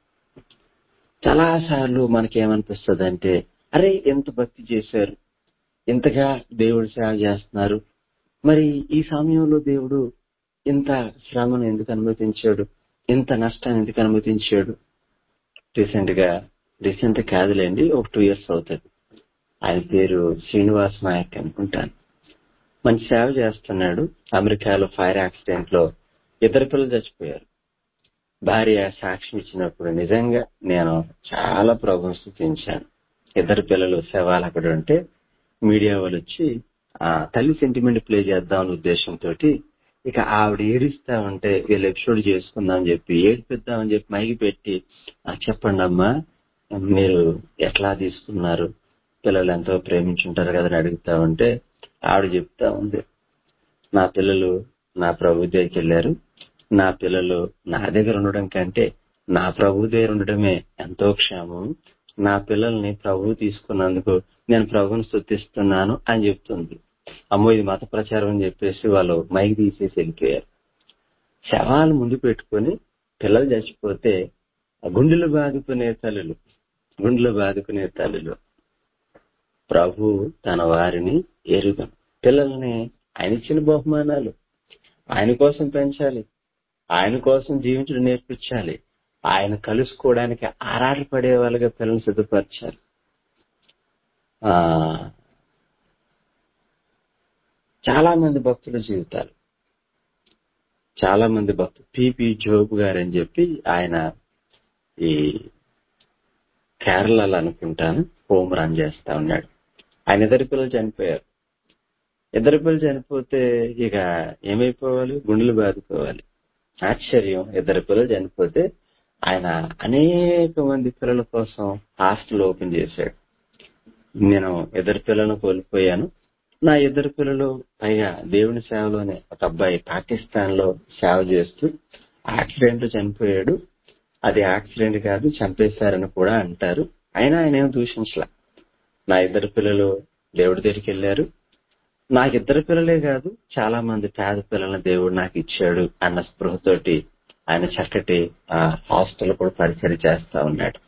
చాలా సార్లు మనకేమనిపిస్తుంది అంటే అరే ఎంత భక్తి చేశారు ఇంతగా దేవుడు సేవ చేస్తున్నారు మరి ఈ సమయంలో దేవుడు ఇంత శ్రమను ఎందుకు అనుమతించాడు ఇంత నష్టాన్ని ఎందుకు అనుమతించాడు రీసెంట్ గా రీసెంట్ కాదులేండి ఒక టూ ఇయర్స్ అవుతుంది ఆయన పేరు శ్రీనివాస్ నాయక్ అనుకుంటాను మంచి సేవ చేస్తున్నాడు అమెరికాలో ఫైర్ యాక్సిడెంట్ లో ఇద్దరు పిల్లలు చచ్చిపోయారు భార్య సాక్ష్యం ఇచ్చినప్పుడు నిజంగా నేను చాలా ప్రభుత్వం స్థుతించాను ఇద్దరు పిల్లలు శవాలు అక్కడ ఉంటే మీడియా వాళ్ళు వచ్చి ఆ తల్లి సెంటిమెంట్ ప్లే చేద్దాం ఉద్దేశంతో ఇక ఆవిడ ఏడిస్తా ఉంటే వీళ్ళు ఎపిసోడ్ చేసుకుందాం అని చెప్పి ఏడిపిద్దామని చెప్పి మైకి పెట్టి "ఆ, చెప్పండి అమ్మా మీరు ఎట్లా తీసుకున్నారు పిల్లలు ఎంతో ప్రేమించుంటారు కదా అని అడుగుతా ఉంటే ఆవిడ చెప్తా ఉంది నా పిల్లలు నా ప్రభు దగ్గరికి వెళ్ళారు నా పిల్లలు నా దగ్గర ఉండడం కంటే నా ప్రభు దగ్గర ఉండడమే ఎంతో క్షేమం నా పిల్లల్ని ప్రభు తీసుకున్నందుకు నేను ప్రభుని స్థుతిస్తున్నాను అని చెప్తుంది అమ్మో ఇది మత ప్రచారం అని చెప్పేసి వాళ్ళు మైక్ తీసేసి వెళ్ళిపోయారు శవాలు ముందు పెట్టుకొని పిల్లలు చచ్చిపోతే గుండెలు బాదుకునే తల్లులు గుండెలు బాదుకునే తల్లులు ప్రభు తన వారిని ఎరుగను పిల్లల్ని ఆయన ఇచ్చిన బహుమానాలు ఆయన కోసం పెంచాలి ఆయన కోసం జీవించడం నేర్పించాలి ఆయన కలుసుకోవడానికి ఆరాటపడే వాళ్ళగా పిల్లల్ని సిద్ధపరచాలి ఆ చాలా మంది భక్తుల జీవితాలు చాలా మంది భక్తులు పిపి జోబు గారు అని చెప్పి ఆయన ఈ కేరళలో అనుకుంటాను హోమ్ రన్ చేస్తా ఉన్నాడు ఆయన ఇద్దరు పిల్లలు చనిపోయారు ఇద్దరు పిల్లలు చనిపోతే ఇక ఏమైపోవాలి గుండెలు బాదుకోవాలి ఆశ్చర్యం ఇద్దరు పిల్లలు చనిపోతే ఆయన అనేక మంది పిల్లల కోసం హాస్టల్ ఓపెన్ చేశాడు నేను ఇద్దరు పిల్లలను కోల్పోయాను నా ఇద్దరు పిల్లలు పైగా దేవుని సేవలోనే ఒక అబ్బాయి పాకిస్తాన్ లో సేవ చేస్తూ యాక్సిడెంట్ లో చనిపోయాడు అది యాక్సిడెంట్ కాదు చంపేశారని కూడా అంటారు అయినా ఆయన ఏం దూషించలా నా ఇద్దరు పిల్లలు దేవుడి దగ్గరికి వెళ్ళారు నాకు ఇద్దరు పిల్లలే కాదు చాలా మంది పేద పిల్లల్ని దేవుడు నాకు ఇచ్చాడు అన్న స్పృహతోటి ఆయన చక్కటి ఆ హాస్టల్ కూడా పరిచయం చేస్తా ఉన్నాడు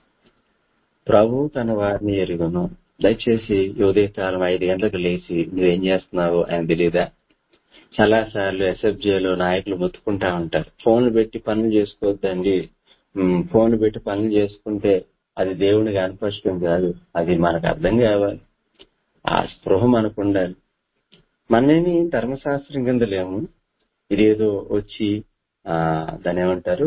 ప్రభు తన వారిని ఎరుగును దయచేసి ఈ ఉదయకాలం ఐదు గంటలకు లేచి నువ్వేం చేస్తున్నావో ఆయన తెలియదా చాలా సార్లు ఎస్ఎఫ్జేలో నాయకులు మొత్తుకుంటా ఉంటారు ఫోన్లు పెట్టి పనులు చేసుకోవద్దండి ఉమ్, ఫోన్లు పెట్టి పనులు చేసుకుంటే అది దేవునికి అనుపష్టం కాదు అది మనకు అర్థం కావాలి ఆ స్పృహ మనకు ఉండాలి మనమేమి ధర్మశాస్త్రం కింద లేము ఇదేదో వచ్చి ఆ దాని ఏమంటారు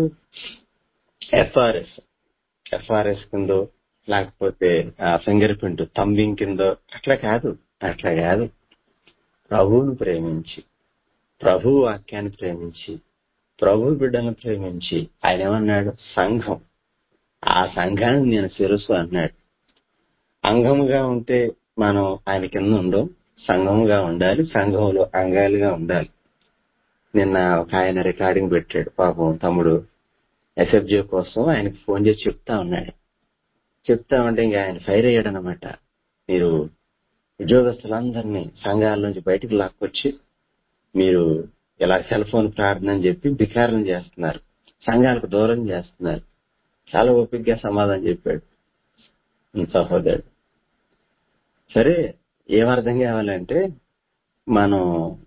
ఎఫ్ఆర్ఎస్ ఎఫ్ఆర్ఎస్ కిందో లేకపోతే ఫింగర్ ప్రింట్ తంబింగ్ కిందో అట్లా కాదు అట్లా కాదు ప్రభువును ప్రేమించి ప్రభు వాక్యాన్ని ప్రేమించి ప్రభు బిడ్డను ప్రేమించి ఆయన ఏమన్నాడు సంఘం ఆ సంఘాన్ని నేను శిరస్సు అన్నాడు అంగముగా ఉంటే మనం ఆయన కింద ఉండం సంఘముగా ఉండాలి సంఘంలో అంగాలుగా ఉండాలి నిన్న ఒక ఆయన రికార్డింగ్ పెట్టాడు పాపం తమ్ముడు ఎస్ఎఫ్జే కోసం ఆయనకి ఫోన్ చేసి చెప్తా ఉన్నాడు చెప్తా ఉంటే ఇంకా ఆయన ఫైర్ అయ్యాడు అనమాట మీరు ఉద్యోగస్తులందరినీ సంఘాల నుంచి బయటకు లాక్కొచ్చి మీరు ఇలా సెల్ ఫోన్ ప్రార్థన అని చెప్పి బికారం చేస్తున్నారు సంఘాలకు దూరం చేస్తున్నారు చాలా ఓపికగా సమాధానం చెప్పాడు ఈ సహోదరుడు సరే ఏమర్థం కావాలంటే మనం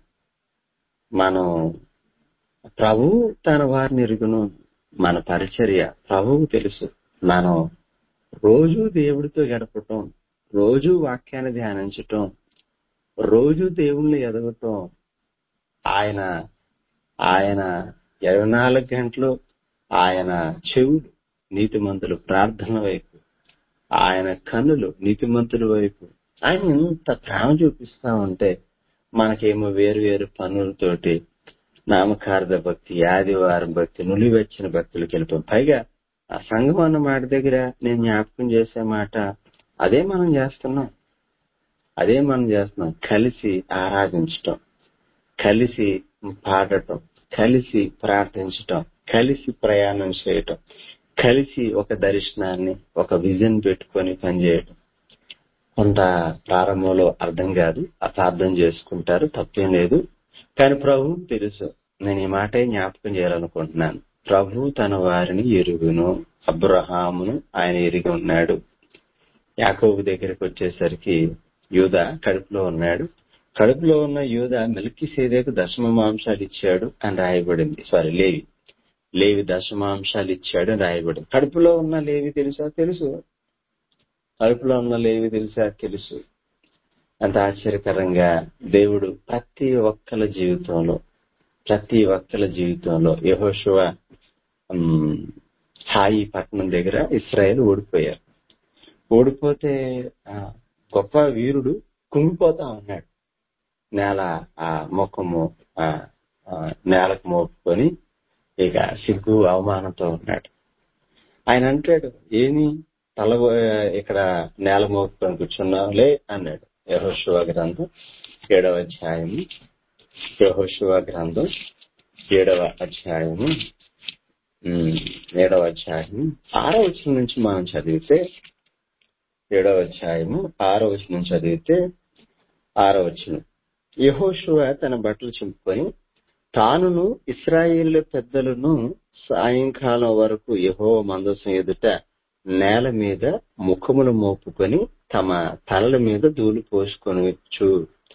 మనం ప్రభు తన వారిని ఎరుగును మన పరిచర్య ప్రభువు తెలుసు మనం రోజు దేవుడితో గడపటం రోజు వాక్యాన్ని ధ్యానించటం రోజు దేవుణ్ణి ఎదగటం ఆయన ఆయన ఇరవై నాలుగు గంటలు ఆయన చెవులు నీతిమంతులు ప్రార్థన వైపు ఆయన కన్నులు నీతిమంతుల వైపు ఆయన ఎంత ప్రేమ చూపిస్తా ఉంటే మనకేమో వేరు వేరు పనులతోటి నామకార్థ భక్తి ఆదివారం భక్తి నులివెచ్చిన భక్తులకు వెళ్ళిపోయి పైగా ఆ సంఘం అన్న మాట దగ్గర నేను జ్ఞాపకం చేసే మాట అదే మనం చేస్తున్నాం అదే మనం చేస్తున్నాం కలిసి ఆరాధించటం కలిసి పాడటం కలిసి ప్రార్థించటం కలిసి ప్రయాణం చేయటం కలిసి ఒక దర్శనాన్ని ఒక విజన్ పెట్టుకొని పనిచేయటం కొంత ప్రారంభంలో అర్థం కాదు అపార్థం చేసుకుంటారు తప్పేం లేదు కానీ ప్రభు తెలుసు నేను ఈ మాట జ్ఞాపకం చేయాలనుకుంటున్నాను ప్రభు తన వారిని ఎరుగును అబ్రహామును ఆయన ఎరిగి ఉన్నాడు యాకోబు దగ్గరికి వచ్చేసరికి యూద కడుపులో ఉన్నాడు కడుపులో ఉన్న యూద మిల్కి సేదేకు దశమ మాంసాలు ఇచ్చాడు అని రాయబడింది సారీ లేవి లేవి దశమాంశాలు ఇచ్చాడు అని రాయబడింది కడుపులో ఉన్న లేవి తెలుసా తెలుసు కడుపులో ఉన్న లేవి తెలుసా తెలుసు అంత ఆశ్చర్యకరంగా దేవుడు ప్రతి ఒక్కల జీవితంలో ప్రతి ఒక్కల జీవితంలో యహోశివ హాయి పట్టణం దగ్గర ఇస్రాయేల్ ఓడిపోయారు ఓడిపోతే ఆ, గొప్ప వీరుడు కుంగిపోతా ఉన్నాడు నేల ఆ ముఖము ఆ, ఆ, నేలకు మోపుకొని ఇక సిగ్గు అవమానంతో ఉన్నాడు ఆయన అంటాడు ఏమి తల ఇక్కడ నేల మోపుకొని కూర్చున్నావు లే అన్నాడు యహోశివ గ్రంథం ఏడవ అధ్యాయము యహోశివ గ్రంథం ఏడవ అధ్యాయము ఉమ్, ఏడవ అధ్యాయము ఆరో వచ్చిన నుంచి మనం చదివితే ఏడవ అధ్యాయము ఆరో వచ్చిన నుంచి చదివితే ఆరో వచ్చిన యహోశివ తన బట్టలు చింపుకొని తానును ఇస్రాయేల్ పెద్దలను సాయంకాలం వరకు యహో మందసం ఎదుట నేల మీద ముఖములు మోపుకొని తమ తలల మీద ధూళి పోసుకొని వచ్చు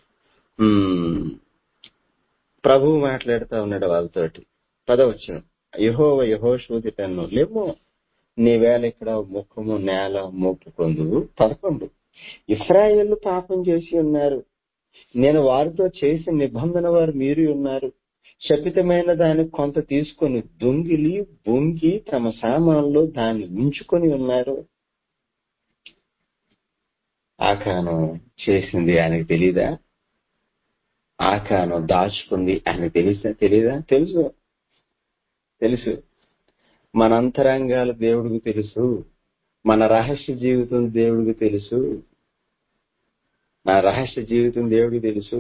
ప్రభువు మాట్లాడుతా ఉన్నాడు వాళ్ళతోటి పదవచ్చును యహోవ యహోషూది టన్ను లేమో నీ వేళ ఇక్కడ ముఖము నేల మోపుకొందు పదకొండు ఇస్రాయేళ్లు పాపం చేసి ఉన్నారు నేను వారితో చేసిన నిబంధన వారు మీరు ఉన్నారు శపితమైన దాన్ని కొంత తీసుకొని దొంగిలి బొంగి తమ సామాన్లో దాన్ని ఉంచుకొని ఉన్నారు ఆకాను చేసింది ఆయనకు తెలీదా ఆకాను దాచుకుంది ఆయనకు తెలుసా తెలీదా తెలుసు తెలుసు మన అంతరంగాల దేవుడికి తెలుసు మన రహస్య జీవితం దేవుడికి తెలుసు నా రహస్య జీవితం దేవుడికి తెలుసు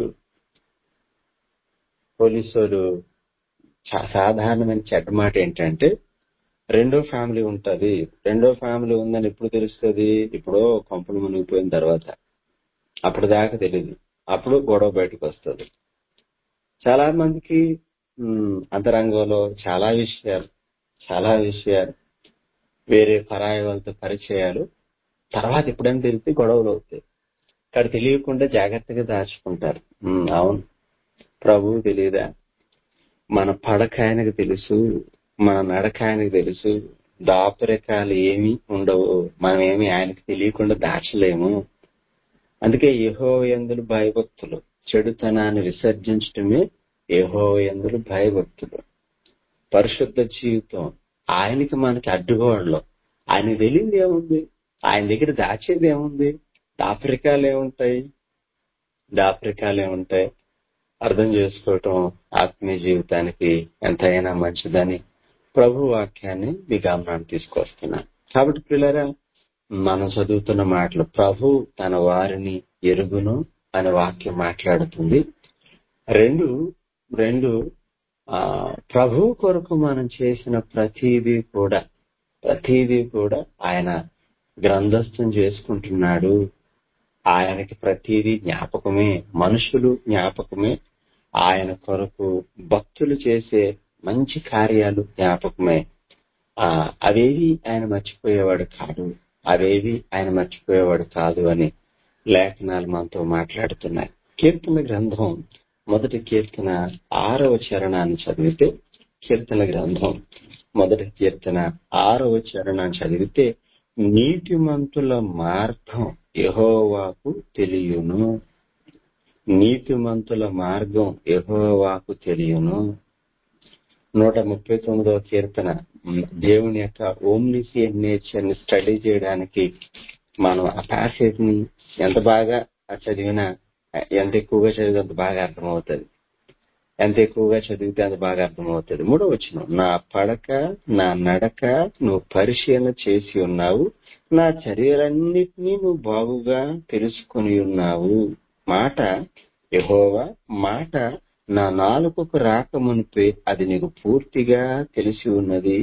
పోలీసులు చా- సాధారణమైన చెడ్డ మాట ఏంటంటే రెండో ఫ్యామిలీ ఉంటది రెండో ఫ్యామిలీ ఉందని ఎప్పుడు తెలుస్తుంది ఇప్పుడు కొంపలు మునిగిపోయిన తర్వాత అప్పుడు దాకా తెలియదు అప్పుడు గొడవ బయటకు వస్తుంది చాలా మందికి ఉమ్, అంతరంగంలో చాలా విషయాలు చాలా విషయాలు వేరే పరాయి వాళ్ళతో పరిచయాలు తర్వాత ఎప్పుడైనా తెలిస్తే గొడవలు అవుతాయి ఇక్కడ తెలియకుండా జాగ్రత్తగా దాచుకుంటారు ఉమ్, అవును ప్రభువు తెలియదా మన పడక ఆయనకు తెలుసు మన నడక ఆయనకు తెలుసు దాపరికాలు ఏమీ ఉండవు మనం ఏమి ఆయనకు తెలియకుండా దాచలేము అందుకే యహో ఎందులు భయభక్తులు చెడుతనాన్ని విసర్జించటమే యహో ఎందులు భయభక్తులు పరిశుద్ధ జీవితం ఆయనకి మనకి అడ్డుగోడలో ఆయన తెలియదు ఏముంది ఆయన దగ్గర దాచేది ఏముంది దాపరికాలు ఏముంటాయి దాపరికాలు ఏముంటాయి అర్థం చేసుకోవటం ఆత్మీయ జీవితానికి ఎంతైనా మంచిదని ప్రభు వాక్యాన్ని మీ గమనాన్ని తీసుకొస్తున్నాను కాబట్టి పిల్లరా మనం చదువుతున్న మాటలు ప్రభు తన వారిని ఎరుగును అనే వాక్యం మాట్లాడుతుంది రెండు రెండు ఆ ప్రభు కొరకు మనం చేసిన ప్రతిదీ కూడా ప్రతిదీ కూడా ఆయన గ్రంథస్థం చేసుకుంటున్నాడు ఆయనకి ప్రతిదీ జ్ఞాపకమే మనుషులు జ్ఞాపకమే ఆయన కొరకు భక్తులు చేసే మంచి కార్యాలు జ్ఞాపకమే ఆ అవేవి ఆయన మర్చిపోయేవాడు కాదు అవేవి ఆయన మర్చిపోయేవాడు కాదు అని లేఖనాలు మనతో మాట్లాడుతున్నాయి కీర్తన గ్రంథం మొదటి కీర్తన ఆరవ చరణాన్ని చదివితే కీర్తన గ్రంథం మొదటి కీర్తన ఆరవ చరణాన్ని చదివితే నీతిమంతుల మార్గం యహోవాకు తెలియను నీతిమంతుల మార్గం యహోవాకు తెలియను నూట ముప్పై తొమ్మిదవ కీర్తన ఉమ్, దేవుని యొక్క ఓమ్నిసియన్ నేచర్ ని స్టడీ చేయడానికి మనం ఆ ప్యాసేజ్ ని ఎంత బాగా చదివినా ఎంత ఎక్కువగా చదివితే అంత బాగా అర్థమవుతుంది ఎంత ఎక్కువగా చదివితే అంత బాగా అర్థమవుతుంది మూడో వచ్చిన నా పడక నా నడక నువ్వు పరిశీలన చేసి ఉన్నావు నా చర్యలన్నిటినీ నువ్వు బాగుగా తెలుసుకొని ఉన్నావు మాట యహోవా మాట నా నాలుకకు రాకమునిపే అది నీకు పూర్తిగా తెలిసి ఉన్నది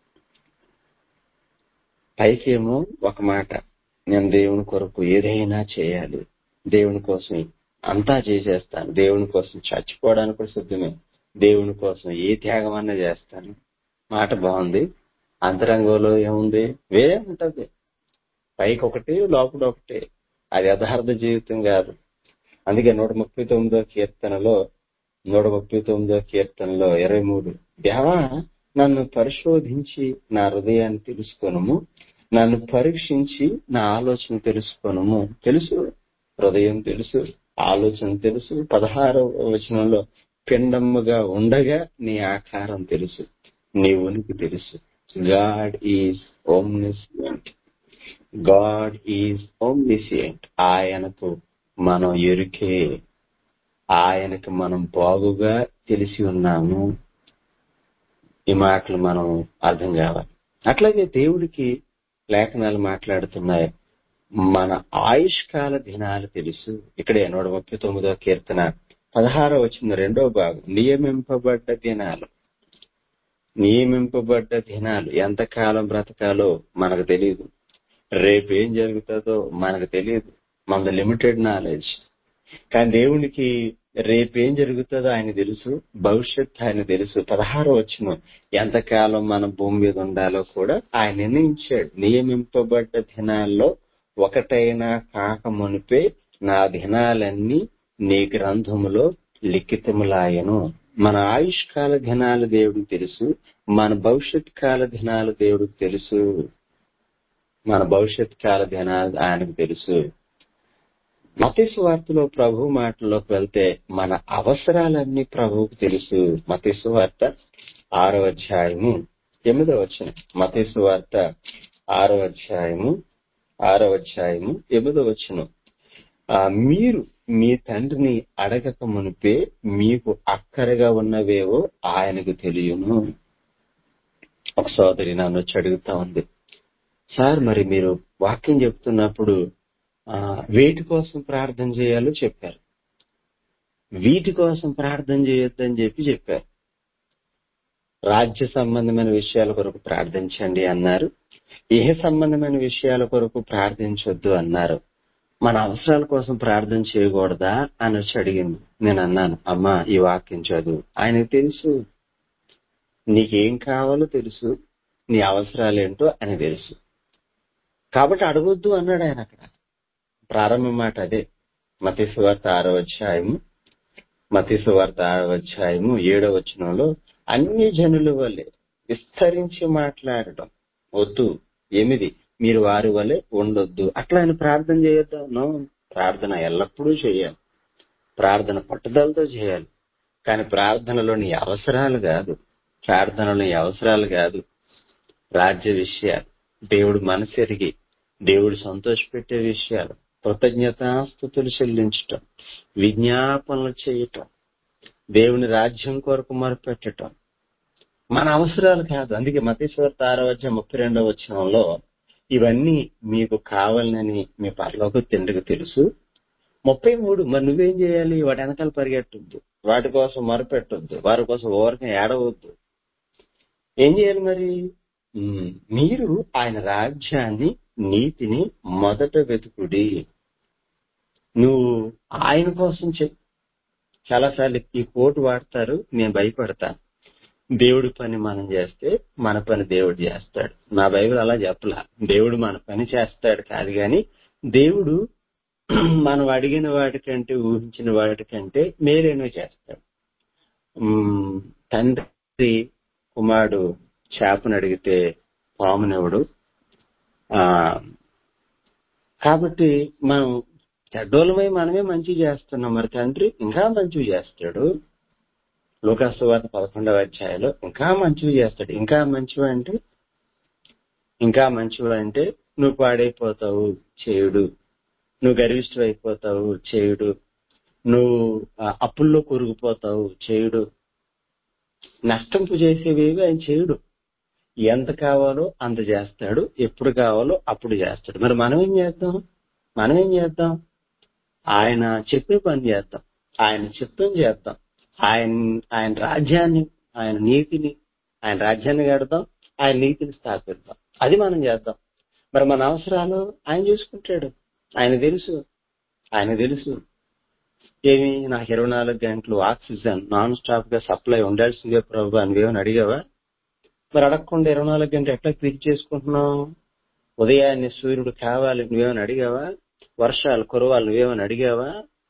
పైకేమో ఒక మాట నేను దేవుని కొరకు ఏదైనా చేయాలి దేవుని కోసం అంతా చేసేస్తాను దేవుని కోసం చచ్చిపోవడానికి కూడా సిద్ధమే దేవుని కోసం ఏ త్యాగం అన్నా చేస్తాను మాట బాగుంది అంతరంగంలో ఏముంది వేరే ఉంటది పైకి ఒకటి లోపల ఒకటి అది యథార్థ జీవితం కాదు అందుకే నూట ముప్పై తొమ్మిదో కీర్తనలో నూట ముప్పై తొమ్మిదో కీర్తనలో ఇరవై మూడు దేవా నన్ను పరిశోధించి నా హృదయాన్ని తెలుసుకొనుము నన్ను పరీక్షించి నా ఆలోచన తెలుసుకొనుము తెలుసు హృదయం తెలుసు ఆలోచన తెలుసు పదహారవ వచనంలో పిండముగా ఉండగా నీ ఆకారం తెలుసు నీ ఉనికి తెలుసు God is omniscient God is omniscient ఆయనకు మనం ఎరుకే ఆయనకు మనం బాగుగా తెలిసి ఉన్నాము ఈ మాటలు మనం అర్థం కావాలి అట్లాగే దేవుడికి లేఖనాలు మాట్లాడుతున్నాయి మన ఆయుష్కాల దినాలు తెలుసు ఇక్కడే నూట ముప్పై తొమ్మిదో కీర్తన పదహారో వచ్చిన రెండో భాగం నియమింపబడ్డ దినాలు నియమింపబడ్డ దినాలు ఎంతకాలం బ్రతకాలో మనకు తెలియదు రేపు ఏం జరుగుతుందో మనకు తెలియదు మన లిమిటెడ్ నాలెడ్జ్ కానీ దేవునికి రేపేం జరుగుతుందో ఆయన తెలుసు భవిష్యత్ ఆయన తెలుసు పదహారు వచ్చిన ఎంతకాలం మనం భూమి మీద ఉండాలో కూడా ఆయన నిర్ణయించాడు నియమింపబడ్డ దినాల్లో ఒకటైనా కాక మునిపే నా దినాలన్నీ నీ గ్రంథములో లిఖితములాయను మన ఆయుష్కాల దినాలు దేవుడికి తెలుసు మన భవిష్యత్ కాల దినాలు దేవుడికి తెలుసు మన భవిష్యత్ కాల దినాలు ఆయనకు తెలుసు మతేసు వార్తలో ప్రభు మాటల్లోకి వెళ్తే మన అవసరాలన్నీ ప్రభువుకు తెలుసు మతేసు వార్త ఆరో అధ్యాయము ఎనిమిదో వచ్చిన మతేసు వార్త ఆరో అధ్యాయము ఆరో అధ్యాయము ఎనిమిదో వచ్చిన మీరు మీ తండ్రిని అడగక మునిపే మీకు అక్కరగా ఉన్నవేవో ఆయనకు తెలియను ఒక సోదరి నన్ను వచ్చి అడుగుతా ఉంది సార్ మరి మీరు వాక్యం చెప్తున్నప్పుడు ఆ వేటి కోసం ప్రార్థన చేయాలో చెప్పారు వీటి కోసం ప్రార్థన చేయొద్దని చెప్పి చెప్పారు రాజ్య సంబంధమైన విషయాల కొరకు ప్రార్థించండి అన్నారు ఏ సంబంధమైన విషయాల కొరకు ప్రార్థించొద్దు అన్నారు మన అవసరాల కోసం ప్రార్థన చేయకూడదా అని వచ్చి అడిగింది నేను అన్నాను అమ్మా ఈ వాక్యం చదువు ఆయనకు తెలుసు నీకేం కావాలో తెలుసు నీ అవసరాలేంటో అని తెలుసు కాబట్టి అడగొద్దు అన్నాడు ఆయన అక్కడ ప్రారంభ మాట అదే మతీసు వార్త ఆరో అధ్యాయము మతీసు వార్త ఆరో అధ్యాయము ఏడో వచనంలో అన్ని జనుల వల్లే విస్తరించి మాట్లాడటం వద్దు ఎనిమిది మీరు వారి వల్లే ఉండొద్దు అట్లా ఆయన ప్రార్థన చేయొద్దు నో ప్రార్థన ఎల్లప్పుడూ చేయాలి ప్రార్థన పట్టుదలతో చేయాలి కానీ ప్రార్థనలోని అవసరాలు కాదు ప్రార్థనలోని అవసరాలు కాదు రాజ్య విషయాలు దేవుడు మనసెరిగి దేవుడు సంతోషపెట్టే విషయాలు కృతజ్ఞతాస్థుతులు చెల్లించటం విజ్ఞాపనలు చేయటం దేవుని రాజ్యం కొరకు మొరపెట్టటం మన అవసరాలు కాదు అందుకే మతేశ్వర ఆరవచ్చ ముప్పై రెండవ వచనంలో ఇవన్నీ మీకు కావాలని మీ పరలోకి తండ్రికి తెలుసు ముప్పై మూడు మరి నువ్వేం చేయాలి వాటి వెనకాల పరిగెట్టొద్దు వాటి కోసం మొరపెట్టొద్దు వారి కోసం ఓరకం ఏడవద్దు ఏం చేయాలి మరి మీరు ఆయన రాజ్యాన్ని నీతిని మొదట వెతుకుడి నువ్వు ఆయన కోసం చె చాలాసార్లు ఈ కోటు వాడతారు నేను భయపడతాను దేవుడి పని మనం చేస్తే మన పని దేవుడు చేస్తాడు నా బైబిల్ అలా చెప్పలా దేవుడు మన పని చేస్తాడు కాదు కానీ దేవుడు మనం అడిగిన వాటికంటే ఊహించిన వాటికంటే మేలేనో చేస్తాడు తండ్రి కుమారుడు చేపను అడిగితే పామునెవడు ఆ కాబట్టి మనం చెడ్డోళ్ళమై మనమే మంచి చేస్తున్నాం మరి తండ్రి ఇంకా మంచివి చేస్తాడు లోకాసు వార్త పదకొండవ అధ్యాయంలో ఇంకా మంచివి చేస్తాడు ఇంకా మంచివి అంటే ఇంకా మంచివి అంటే నువ్వు పాడైపోతావు చేయుడు నువ్వు గర్విష్ఠు అయిపోతావు చేయుడు నువ్వు అప్పుల్లో కొరిగిపోతావు చేయుడు నష్టంపు చేసేవేవి ఆయన చేయుడు ఎంత కావాలో అంత చేస్తాడు ఎప్పుడు కావాలో అప్పుడు చేస్తాడు మరి మనం ఏం చేద్దాం మనం ఏం చేద్దాం ఆయన చెప్పే పని చేద్దాం ఆయన చిత్తం చేద్దాం ఆయన ఆయన రాజ్యాన్ని ఆయన నీతిని ఆయన రాజ్యాన్ని కడదాం ఆయన నీతిని స్థాపిద్దాం అది మనం చేద్దాం మరి మన అవసరాలు ఆయన చూసుకుంటాడు ఆయన తెలుసు ఆయన తెలుసు ఏమి నాకు ఇరవై నాలుగు గంటలు ఆక్సిజన్ నాన్ స్టాప్ గా సప్లై ఉండాల్సిందే ప్రభు అని ఏమని అడిగావా మరి అడగకుండా ఇరవై నాలుగు గంటలు ఎట్లా క్లిక్ చేసుకుంటున్నావు ఉదయాన్నే సూర్యుడు కావాలి నువ్వేమని అడిగావా వర్షాలు కురవాలి నువ్వేమని అడిగావా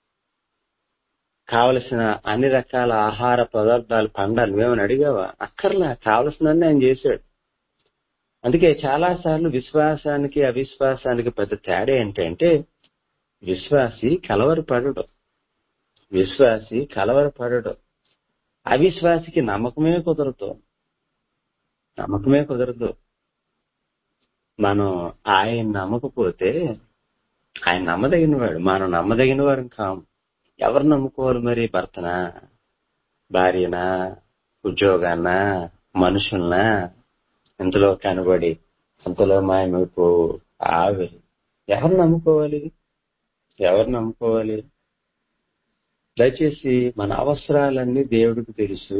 కావలసిన అన్ని రకాల ఆహార పదార్థాలు పండాలి నువ్వేమని అడిగావా అక్కర్లా కావలసినన్ని ఆయన చేశాడు అందుకే చాలా సార్లు విశ్వాసానికి అవిశ్వాసానికి పెద్ద తేడా ఏంటంటే విశ్వాసి కలవరపడడు విశ్వాసి కలవరపడడు అవిశ్వాసికి నమ్మకమే కుదరదు నమ్మకమే కుదరదు మనం ఆయన నమ్మకపోతే ఆయన నమ్మదగిన వాడు మనం నమ్మదగిన వారం కాము ఎవరు నమ్ముకోవాలి మరి భర్తనా భార్యనా ఉద్యోగాన్నా మనుషుల్నా ఇంతలో కనబడి అంతలో మాయమైపో ఆవి ఎవరు నమ్ముకోవాలి ఎవరు నమ్ముకోవాలి దయచేసి మన అవసరాలన్నీ దేవుడికి తెలుసు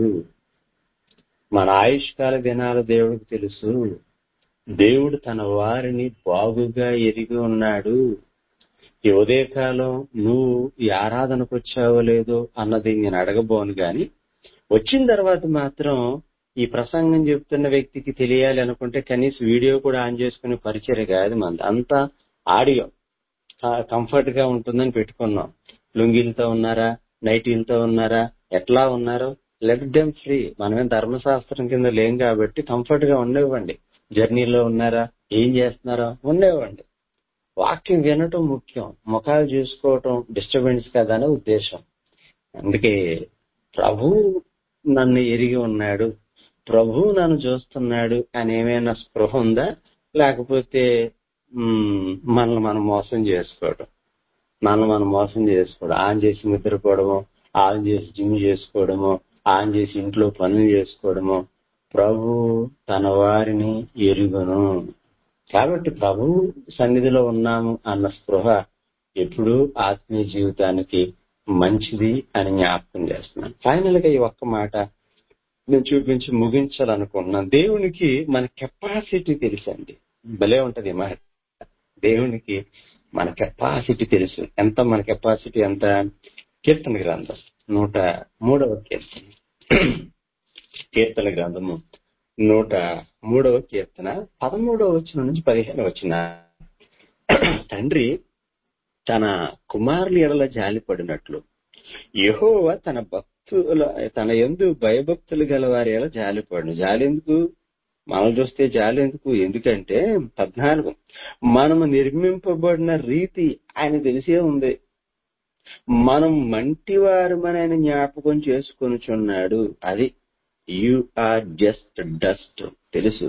మన ఆయుష్కాల దినాలు దేవుడికి తెలుసు దేవుడు తన వారిని బాగుగా ఎరిగి ఉన్నాడు ఈ ఉదయకాలం నువ్వు ఈ ఆరాధనకు వచ్చావో లేదో అన్నది నేను అడగబోను గాని వచ్చిన తర్వాత మాత్రం ఈ ప్రసంగం చెప్తున్న వ్యక్తికి తెలియాలి అనుకుంటే కనీసం వీడియో కూడా ఆన్ చేసుకునే పరిచయం కాదు మంది అంతా ఆడియో కంఫర్ట్ గా ఉంటుందని పెట్టుకున్నాం లుంగీలతో ఉన్నారా నైటీలతో ఉన్నారా ఎట్లా ఉన్నారో లెట్ దెమ్ ఫ్రీ మనమేం ధర్మశాస్త్రం కింద లేం కాబట్టి కంఫర్ట్ గా ఉండేవ్వండి జర్నీలో ఉన్నారా ఏం చేస్తున్నారో ఉండేవ్వండి వాక్యం వినటం ముఖ్యం ముఖాలు చూసుకోవటం డిస్టర్బెన్స్ కదనే ఉద్దేశం అందుకే ప్రభు నన్ను ఎరిగి ఉన్నాడు ప్రభు నన్ను చూస్తున్నాడు అని ఏమైనా స్పృహ ఉందా లేకపోతే మనల్ని మనం మోసం చేసుకోవడం మనల్ని మనం మోసం చేసుకోవడం ఆన్ చేసి నిద్రపోవడము ఆన్ చేసి జిమ్ చేసుకోవడము ఆన్ చేసి ఇంట్లో పనులు చేసుకోవడము ప్రభు తన వారిని ఎరుగును కాబట్టి ప్రభు సన్నిధిలో ఉన్నాము అన్న స్పృహ ఎప్పుడూ ఆత్మీయ జీవితానికి మంచిది అని జ్ఞాపకం చేస్తున్నాను ఫైనల్ గా ఈ ఒక్క మాట నేను చూపించి ముగించాలనుకుంటున్నాను దేవునికి మన కెపాసిటీ తెలుసండి భలే ఉంటది ఈ మాట దేవునికి మన కెపాసిటీ తెలుసు ఎంత మన కెపాసిటీ ఎంత కీర్తన గ్రంథం నూట మూడవ కీర్తన కీర్తన గ్రంథము నూట మూడవ కీర్తన పదమూడవ వచ్చిన నుంచి పదిహేను వచ్చిన తండ్రి తన కుమారుల ఎడల జాలిపడినట్లు యహోవ తన భక్తుల తన ఎందు భయభక్తులు గల వారి ఎలా జాలిపడు జాలి ఎందుకు మనం చూస్తే జాలి ఎందుకు ఎందుకంటే పద్నాలుగు మనము నిర్మింపబడిన రీతి ఆయన తెలిసే ఉంది మనం మంటివారమని ఆయన జ్ఞాపకం చేసుకొనిచున్నాడు అది యు ఆర్ జస్ట్ డస్ట్ తెలుసు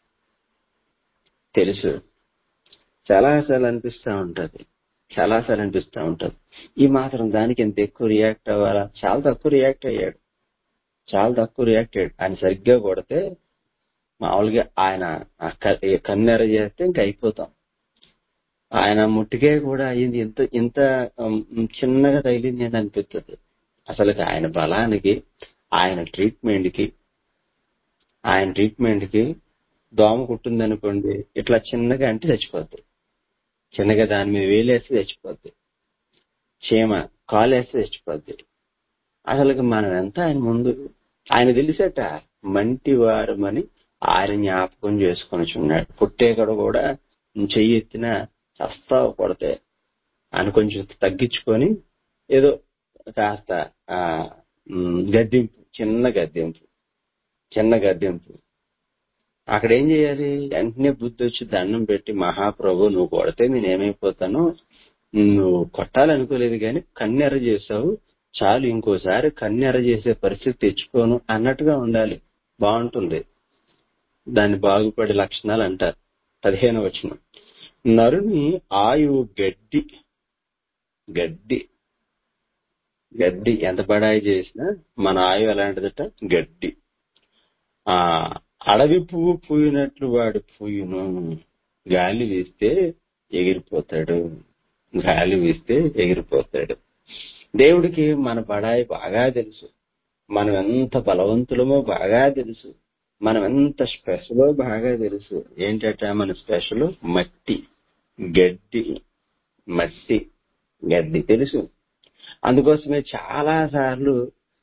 తెలుసు చాలాసార్లు అనిపిస్తా ఉంటది చాలాసార్లు అనిపిస్తా ఉంటది ఈ మాత్రం దానికి ఎంత ఎక్కువ రియాక్ట్ అవ్వాలా చాలా తక్కువ రియాక్ట్ అయ్యాడు చాలా తక్కువ రియాక్ట్ అయ్యాడు ఆయన సరిగ్గా కొడితే మామూలుగా ఆయన కన్నెర చేస్తే ఇంక అయిపోతాం ఆయన ముట్టికే కూడా అయింది ఇంత ఇంత చిన్నగా తగిలింది అని అనిపిస్తుంది అసలు ఆయన బలానికి ఆయన ట్రీట్మెంట్ కి ఆయన ట్రీట్మెంట్ కి దోమ కుట్టింది అనుకోండి ఇట్లా చిన్నగా అంటే చచ్చిపోద్ది చిన్నగా దాని మీద వేలేస్తే చచ్చిపోద్ది చీమ కాలేస్తే చచ్చిపోద్ది అసలు మనం ఎంత ఆయన ముందు ఆయన తెలిసేట మంటి వారమని ఆయన జ్ఞాపకం చేసుకొని చున్నాడు పుట్టేకడ కూడా చెయ్యి ఎత్తిన చస్తావు కొడితే ఆయన కొంచెం తగ్గించుకొని ఏదో కాస్త ఆ గద్దెంపు చిన్న గద్దెంపు చిన్న గద్దెంపు అక్కడ ఏం చేయాలి వెంటనే బుద్ధి వచ్చి దండం పెట్టి మహాప్రభు నువ్వు కొడితే నేను ఏమైపోతాను నువ్వు కొట్టాలనుకోలేదు కానీ కన్నెర చేసావు చాలు ఇంకోసారి కన్నెర చేసే పరిస్థితి తెచ్చుకోను అన్నట్టుగా ఉండాలి బాగుంటుంది దాన్ని బాగుపడే లక్షణాలు అంటారు పదిహేను వచ్చిన నరుని ఆయువు గడ్డి గడ్డి గడ్డి ఎంత బడాయి చేసినా మన ఆయువు ఎలాంటిదట గడ్డి ఆ అడవి పువ్వు పూయినట్లు వాడు పూయును గాలి వీస్తే ఎగిరిపోతాడు గాలి వీస్తే ఎగిరిపోతాడు దేవుడికి మన బడాయి బాగా తెలుసు మనం ఎంత బలవంతులమో బాగా తెలుసు మనం ఎంత స్పెషలో బాగా తెలుసు ఏంటంటే మన స్పెషల్ మట్టి గడ్డి మట్టి గడ్డి తెలుసు అందుకోసమే చాలా సార్లు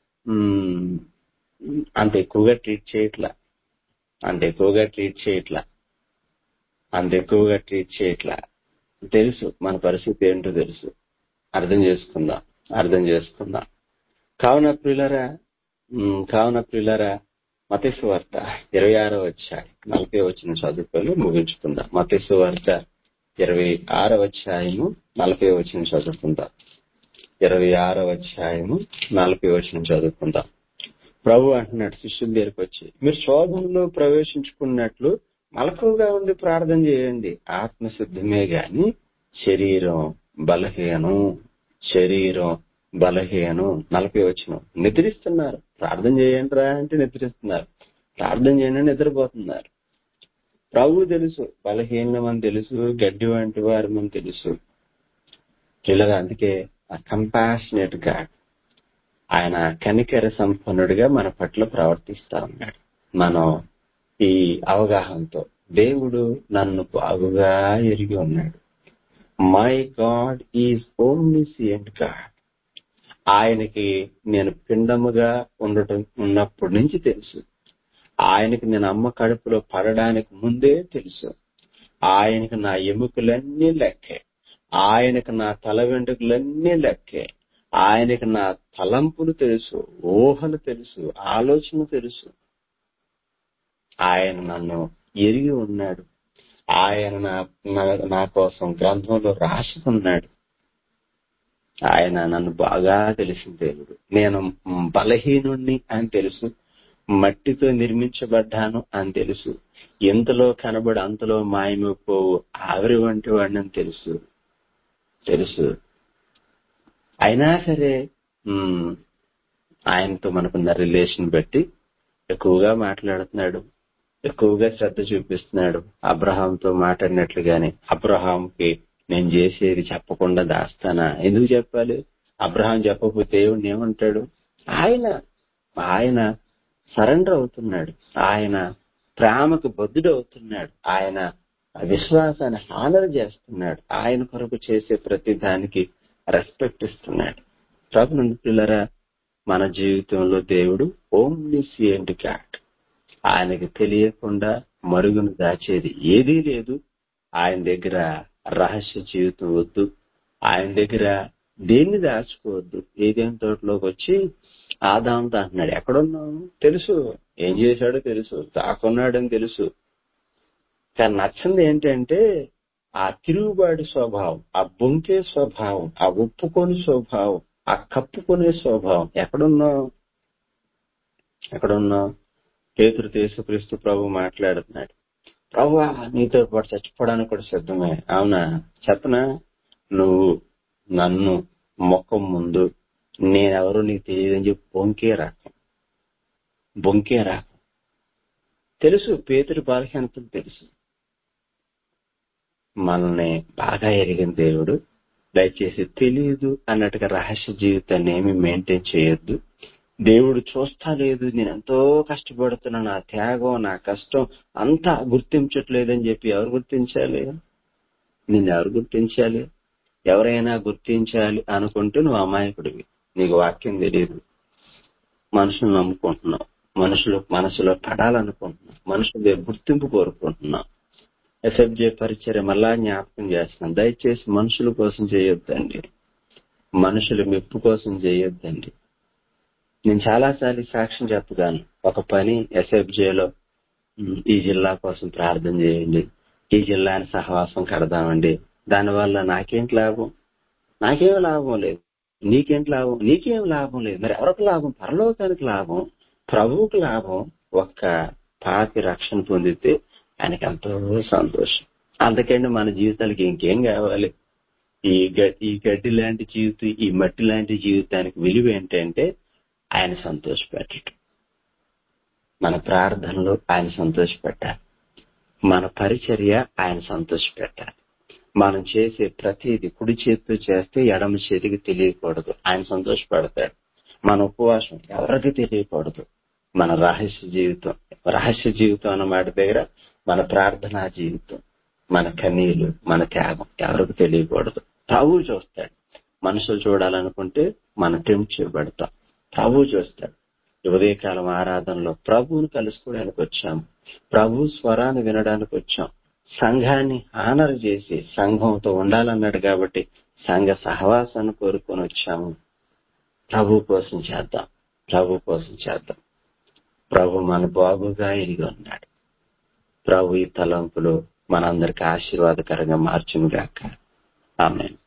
అంత ఎక్కువగా ట్రీట్ చేయట్లా అంత ఎక్కువగా ట్రీట్ చేయట్లా అంత ఎక్కువగా ట్రీట్ చేయట్లా తెలుసు మన పరిస్థితి ఏంటో తెలుసు అర్థం చేసుకుందాం అర్థం చేసుకుందాం కావున ప్రియులరా కావున ప్రియులరా మతేసు వార్త ఇరవై ఆరో వచ్చాయి నలభై వచ్చిన చదువుకొని ముగించుకుందాం మతేసు వార్త ఇరవై ఆరవ అధ్యాయము నలభై వచ్చిన చదువుకుందాం ఇరవై ఆరవ అధ్యాయము నలభై వచ్చిన చదువుకుందాం ప్రభు అంటున్నాడు శిష్యుల దగ్గరికి వచ్చి మీరు శోభంలో ప్రవేశించుకున్నట్లు మలకుగా ఉండి ప్రార్థన చేయండి ఆత్మ సిద్ధమే గాని శరీరం బలహీనం శరీరం బలహీనం నలభై వచ్చిన నిద్రిస్తున్నారు ప్రార్థన చేయండి రా అంటే నిద్రిస్తున్నారు ప్రార్థన చేయండి నిద్రపోతున్నారు ప్రభు తెలుసు బలహీనమని తెలుసు గడ్డి వంటి వారమని తెలుసు పిల్లగా అందుకే ఆ కంపాషనేట్ గా ఆయన కనికర సంపన్నుడిగా మన పట్ల ప్రవర్తిస్తా ఉన్నాడు మనం ఈ అవగాహనతో దేవుడు నన్ను బాగుగా ఎరిగి ఉన్నాడు my God is omniscient God ఆయనకి నేను పిండముగా ఉండటం ఉన్నప్పటి నుంచి తెలుసు ఆయనకి నేను అమ్మ కడుపులో పడడానికి ముందే తెలుసు ఆయనకి నా ఎముకలన్నీ లెక్కే ఆయనకి నా తల వెంట్రుకలన్నీ లెక్కే ఆయనకి నా తలంపులు తెలుసు ఊహలు తెలుసు ఆలోచన తెలుసు ఆయన నన్ను ఎరిగి ఉన్నాడు ఆయన నా నా- నా కోసం గ్రంథంలో రాసి ఉన్నాడు ఆయన నన్ను బాగా తెలిసిన దేవుడు నేను బలహీనుణ్ణి అని తెలుసు మట్టితో నిర్మించబడ్డాను అని తెలుసు ఎంతలో కనబడి అంతలో మాయమైపోవు ఆవిరి వంటి వాడిని అని తెలుసు తెలుసు అయినా సరే ఉమ్, ఆయనతో మనకున్న రిలేషన్ బట్టి ఎక్కువగా మాట్లాడుతున్నాడు ఎక్కువగా శ్రద్ధ చూపిస్తున్నాడు అబ్రహాంతో మాట్లాడినట్లుగానే అబ్రహాంకి నేను చేసేది చెప్పకుండా దాస్తానా ఎందుకు చెప్పాలి అబ్రహాం చెప్పకపోతే దేవుడిని ఏమంటాడు ఆయన ఆయన సరెండర్ అవుతున్నాడు ఆయన ప్రేమకు బద్దుడు అవుతున్నాడు ఆయన విశ్వాసాన్ని హానర్ చేస్తున్నాడు ఆయన కొరకు చేసే ప్రతి దానికి రెస్పెక్ట్ ఇస్తున్నాడు ప్రభు పిల్లరా మన జీవితంలో దేవుడు ఓమ్నిసియంట్ గాడ్ ఆయనకి తెలియకుండా మరుగును దాచేది ఏదీ లేదు ఆయన దగ్గర రహస్య జీవితం వద్దు ఆయన దగ్గర దేన్ని దాచుకోవద్దు ఏదేం తోటలోకి వచ్చి ఆదాంతో అంటున్నాడు ఎక్కడున్నావు తెలుసు ఏం చేశాడో తెలుసు దాక్కున్నాడని తెలుసు కానీ నచ్చింది ఏంటంటే ఆ తిరుగుబాటు స్వభావం ఆ బొంకే స్వభావం ఆ ఒప్పుకొని స్వభావం ఆ కప్పుకునే స్వభావం ఎక్కడున్నావు ఎక్కడున్నావు పేతురు యేసుక్రీస్తు ప్రభు మాట్లాడుతున్నాడు ప్రభు నీతో పాటు చచ్చిపోవడానికి కూడా సిద్ధమే అవునా చెప్పనా నువ్వు నన్ను మొక్కం ముందు నేనెవరో నీకు తెలియదని చెప్పి బొంకే రాకు బొంకే రాకు తెలుసు పేతురు బలహీనతలు తెలుసు మనల్ని బాగా ఎరిగిన దేవుడు దయచేసి తెలియదు అన్నట్టుగా రహస్య జీవితాన్ని ఏమి మెయింటైన్ చేయొద్దు దేవుడు చూస్తా లేదు నేను ఎంతో కష్టపడుతున్నా నా త్యాగం నా కష్టం అంతా గుర్తించట్లేదని చెప్పి ఎవరు గుర్తించాలి నిన్ను ఎవరు గుర్తించాలి ఎవరైనా గుర్తించాలి అనుకుంటే నువ్వు అమాయకుడివి నీకు వాక్యం తెలియదు మనుషులు నమ్ముకుంటున్నావు మనుషులు మనసులో పడాలనుకుంటున్నావు మనుషులు గుర్తింపు కోరుకుంటున్నావు ఎస్ఎఫ్జే పరిచయం మళ్ళా జ్ఞాపకం చేస్తున్నాం దయచేసి మనుషుల కోసం చేయొద్దండి మనుషుల మెప్పు కోసం చేయొద్దండి నేను చాలాసార్లు సాక్ష్యం చెప్పగాను ఒక పని ఎస్ఎఫ్జేలో ఈ జిల్లా కోసం ప్రార్థన చేయండి ఈ జిల్లాని సహవాసం కడదామండి దానివల్ల నాకేంటి లాభం నాకేం లాభం లేదు నీకేంటి లాభం నీకేం లాభం లేదు మరి ఎవరికి లాభం పరలోకానికి లాభం ప్రభువుకి లాభం ఒక్క పాపి రక్షణ పొందితే ఆయనకి ఎంతో సంతోషం అందుకండి మన జీవితాలకి ఇంకేం కావాలి ఈ గ- ఈ గడ్డి లాంటి జీవితం ఈ మట్టి లాంటి జీవితానికి విలువ ఏంటంటే ఆయన సంతోషపెట్టడం మన ప్రార్థనలో ఆయన సంతోషపెట్టాలి మన పరిచర్య ఆయన సంతోషపెట్టాలి మనం చేసే ప్రతిది కుడి చేతితో చేస్తే ఎడమ చేతికి తెలియకూడదు ఆయన సంతోషపడతాడు మన ఉపవాసం ఎవరికి తెలియకూడదు మన రహస్య జీవితం రహస్య జీవితం అన్న మాట దగ్గర మన ప్రార్థనా జీవితం మన కన్నీలు మన త్యాగం ఎవరికి తెలియకూడదు ప్రభు చూస్తాడు మనుషులు చూడాలనుకుంటే మనం టెంప్ట్ చేయబడతాం ప్రభు చూస్తాడు ఈ ఉదయకాలం ఆరాధనలో ప్రభువుని కలుసుకోవడానికి వచ్చాము ప్రభు స్వరాన్ని వినడానికి వచ్చాం సంఘాన్ని ఆనర్ చేసి సంఘంతో ఉండాలన్నాడు కాబట్టి సంఘ సహవాసాన్ని కోరుకొని వచ్చాము ప్రభు కోసం చేద్దాం ప్రభు కోసం చేద్దాం ప్రభు మన బాగుగా ఎరిగి ఉన్నాడు ప్రభు ఈ తలంపులు మనందరికి ఆశీర్వాదకరంగా మార్చును గాక ఆమె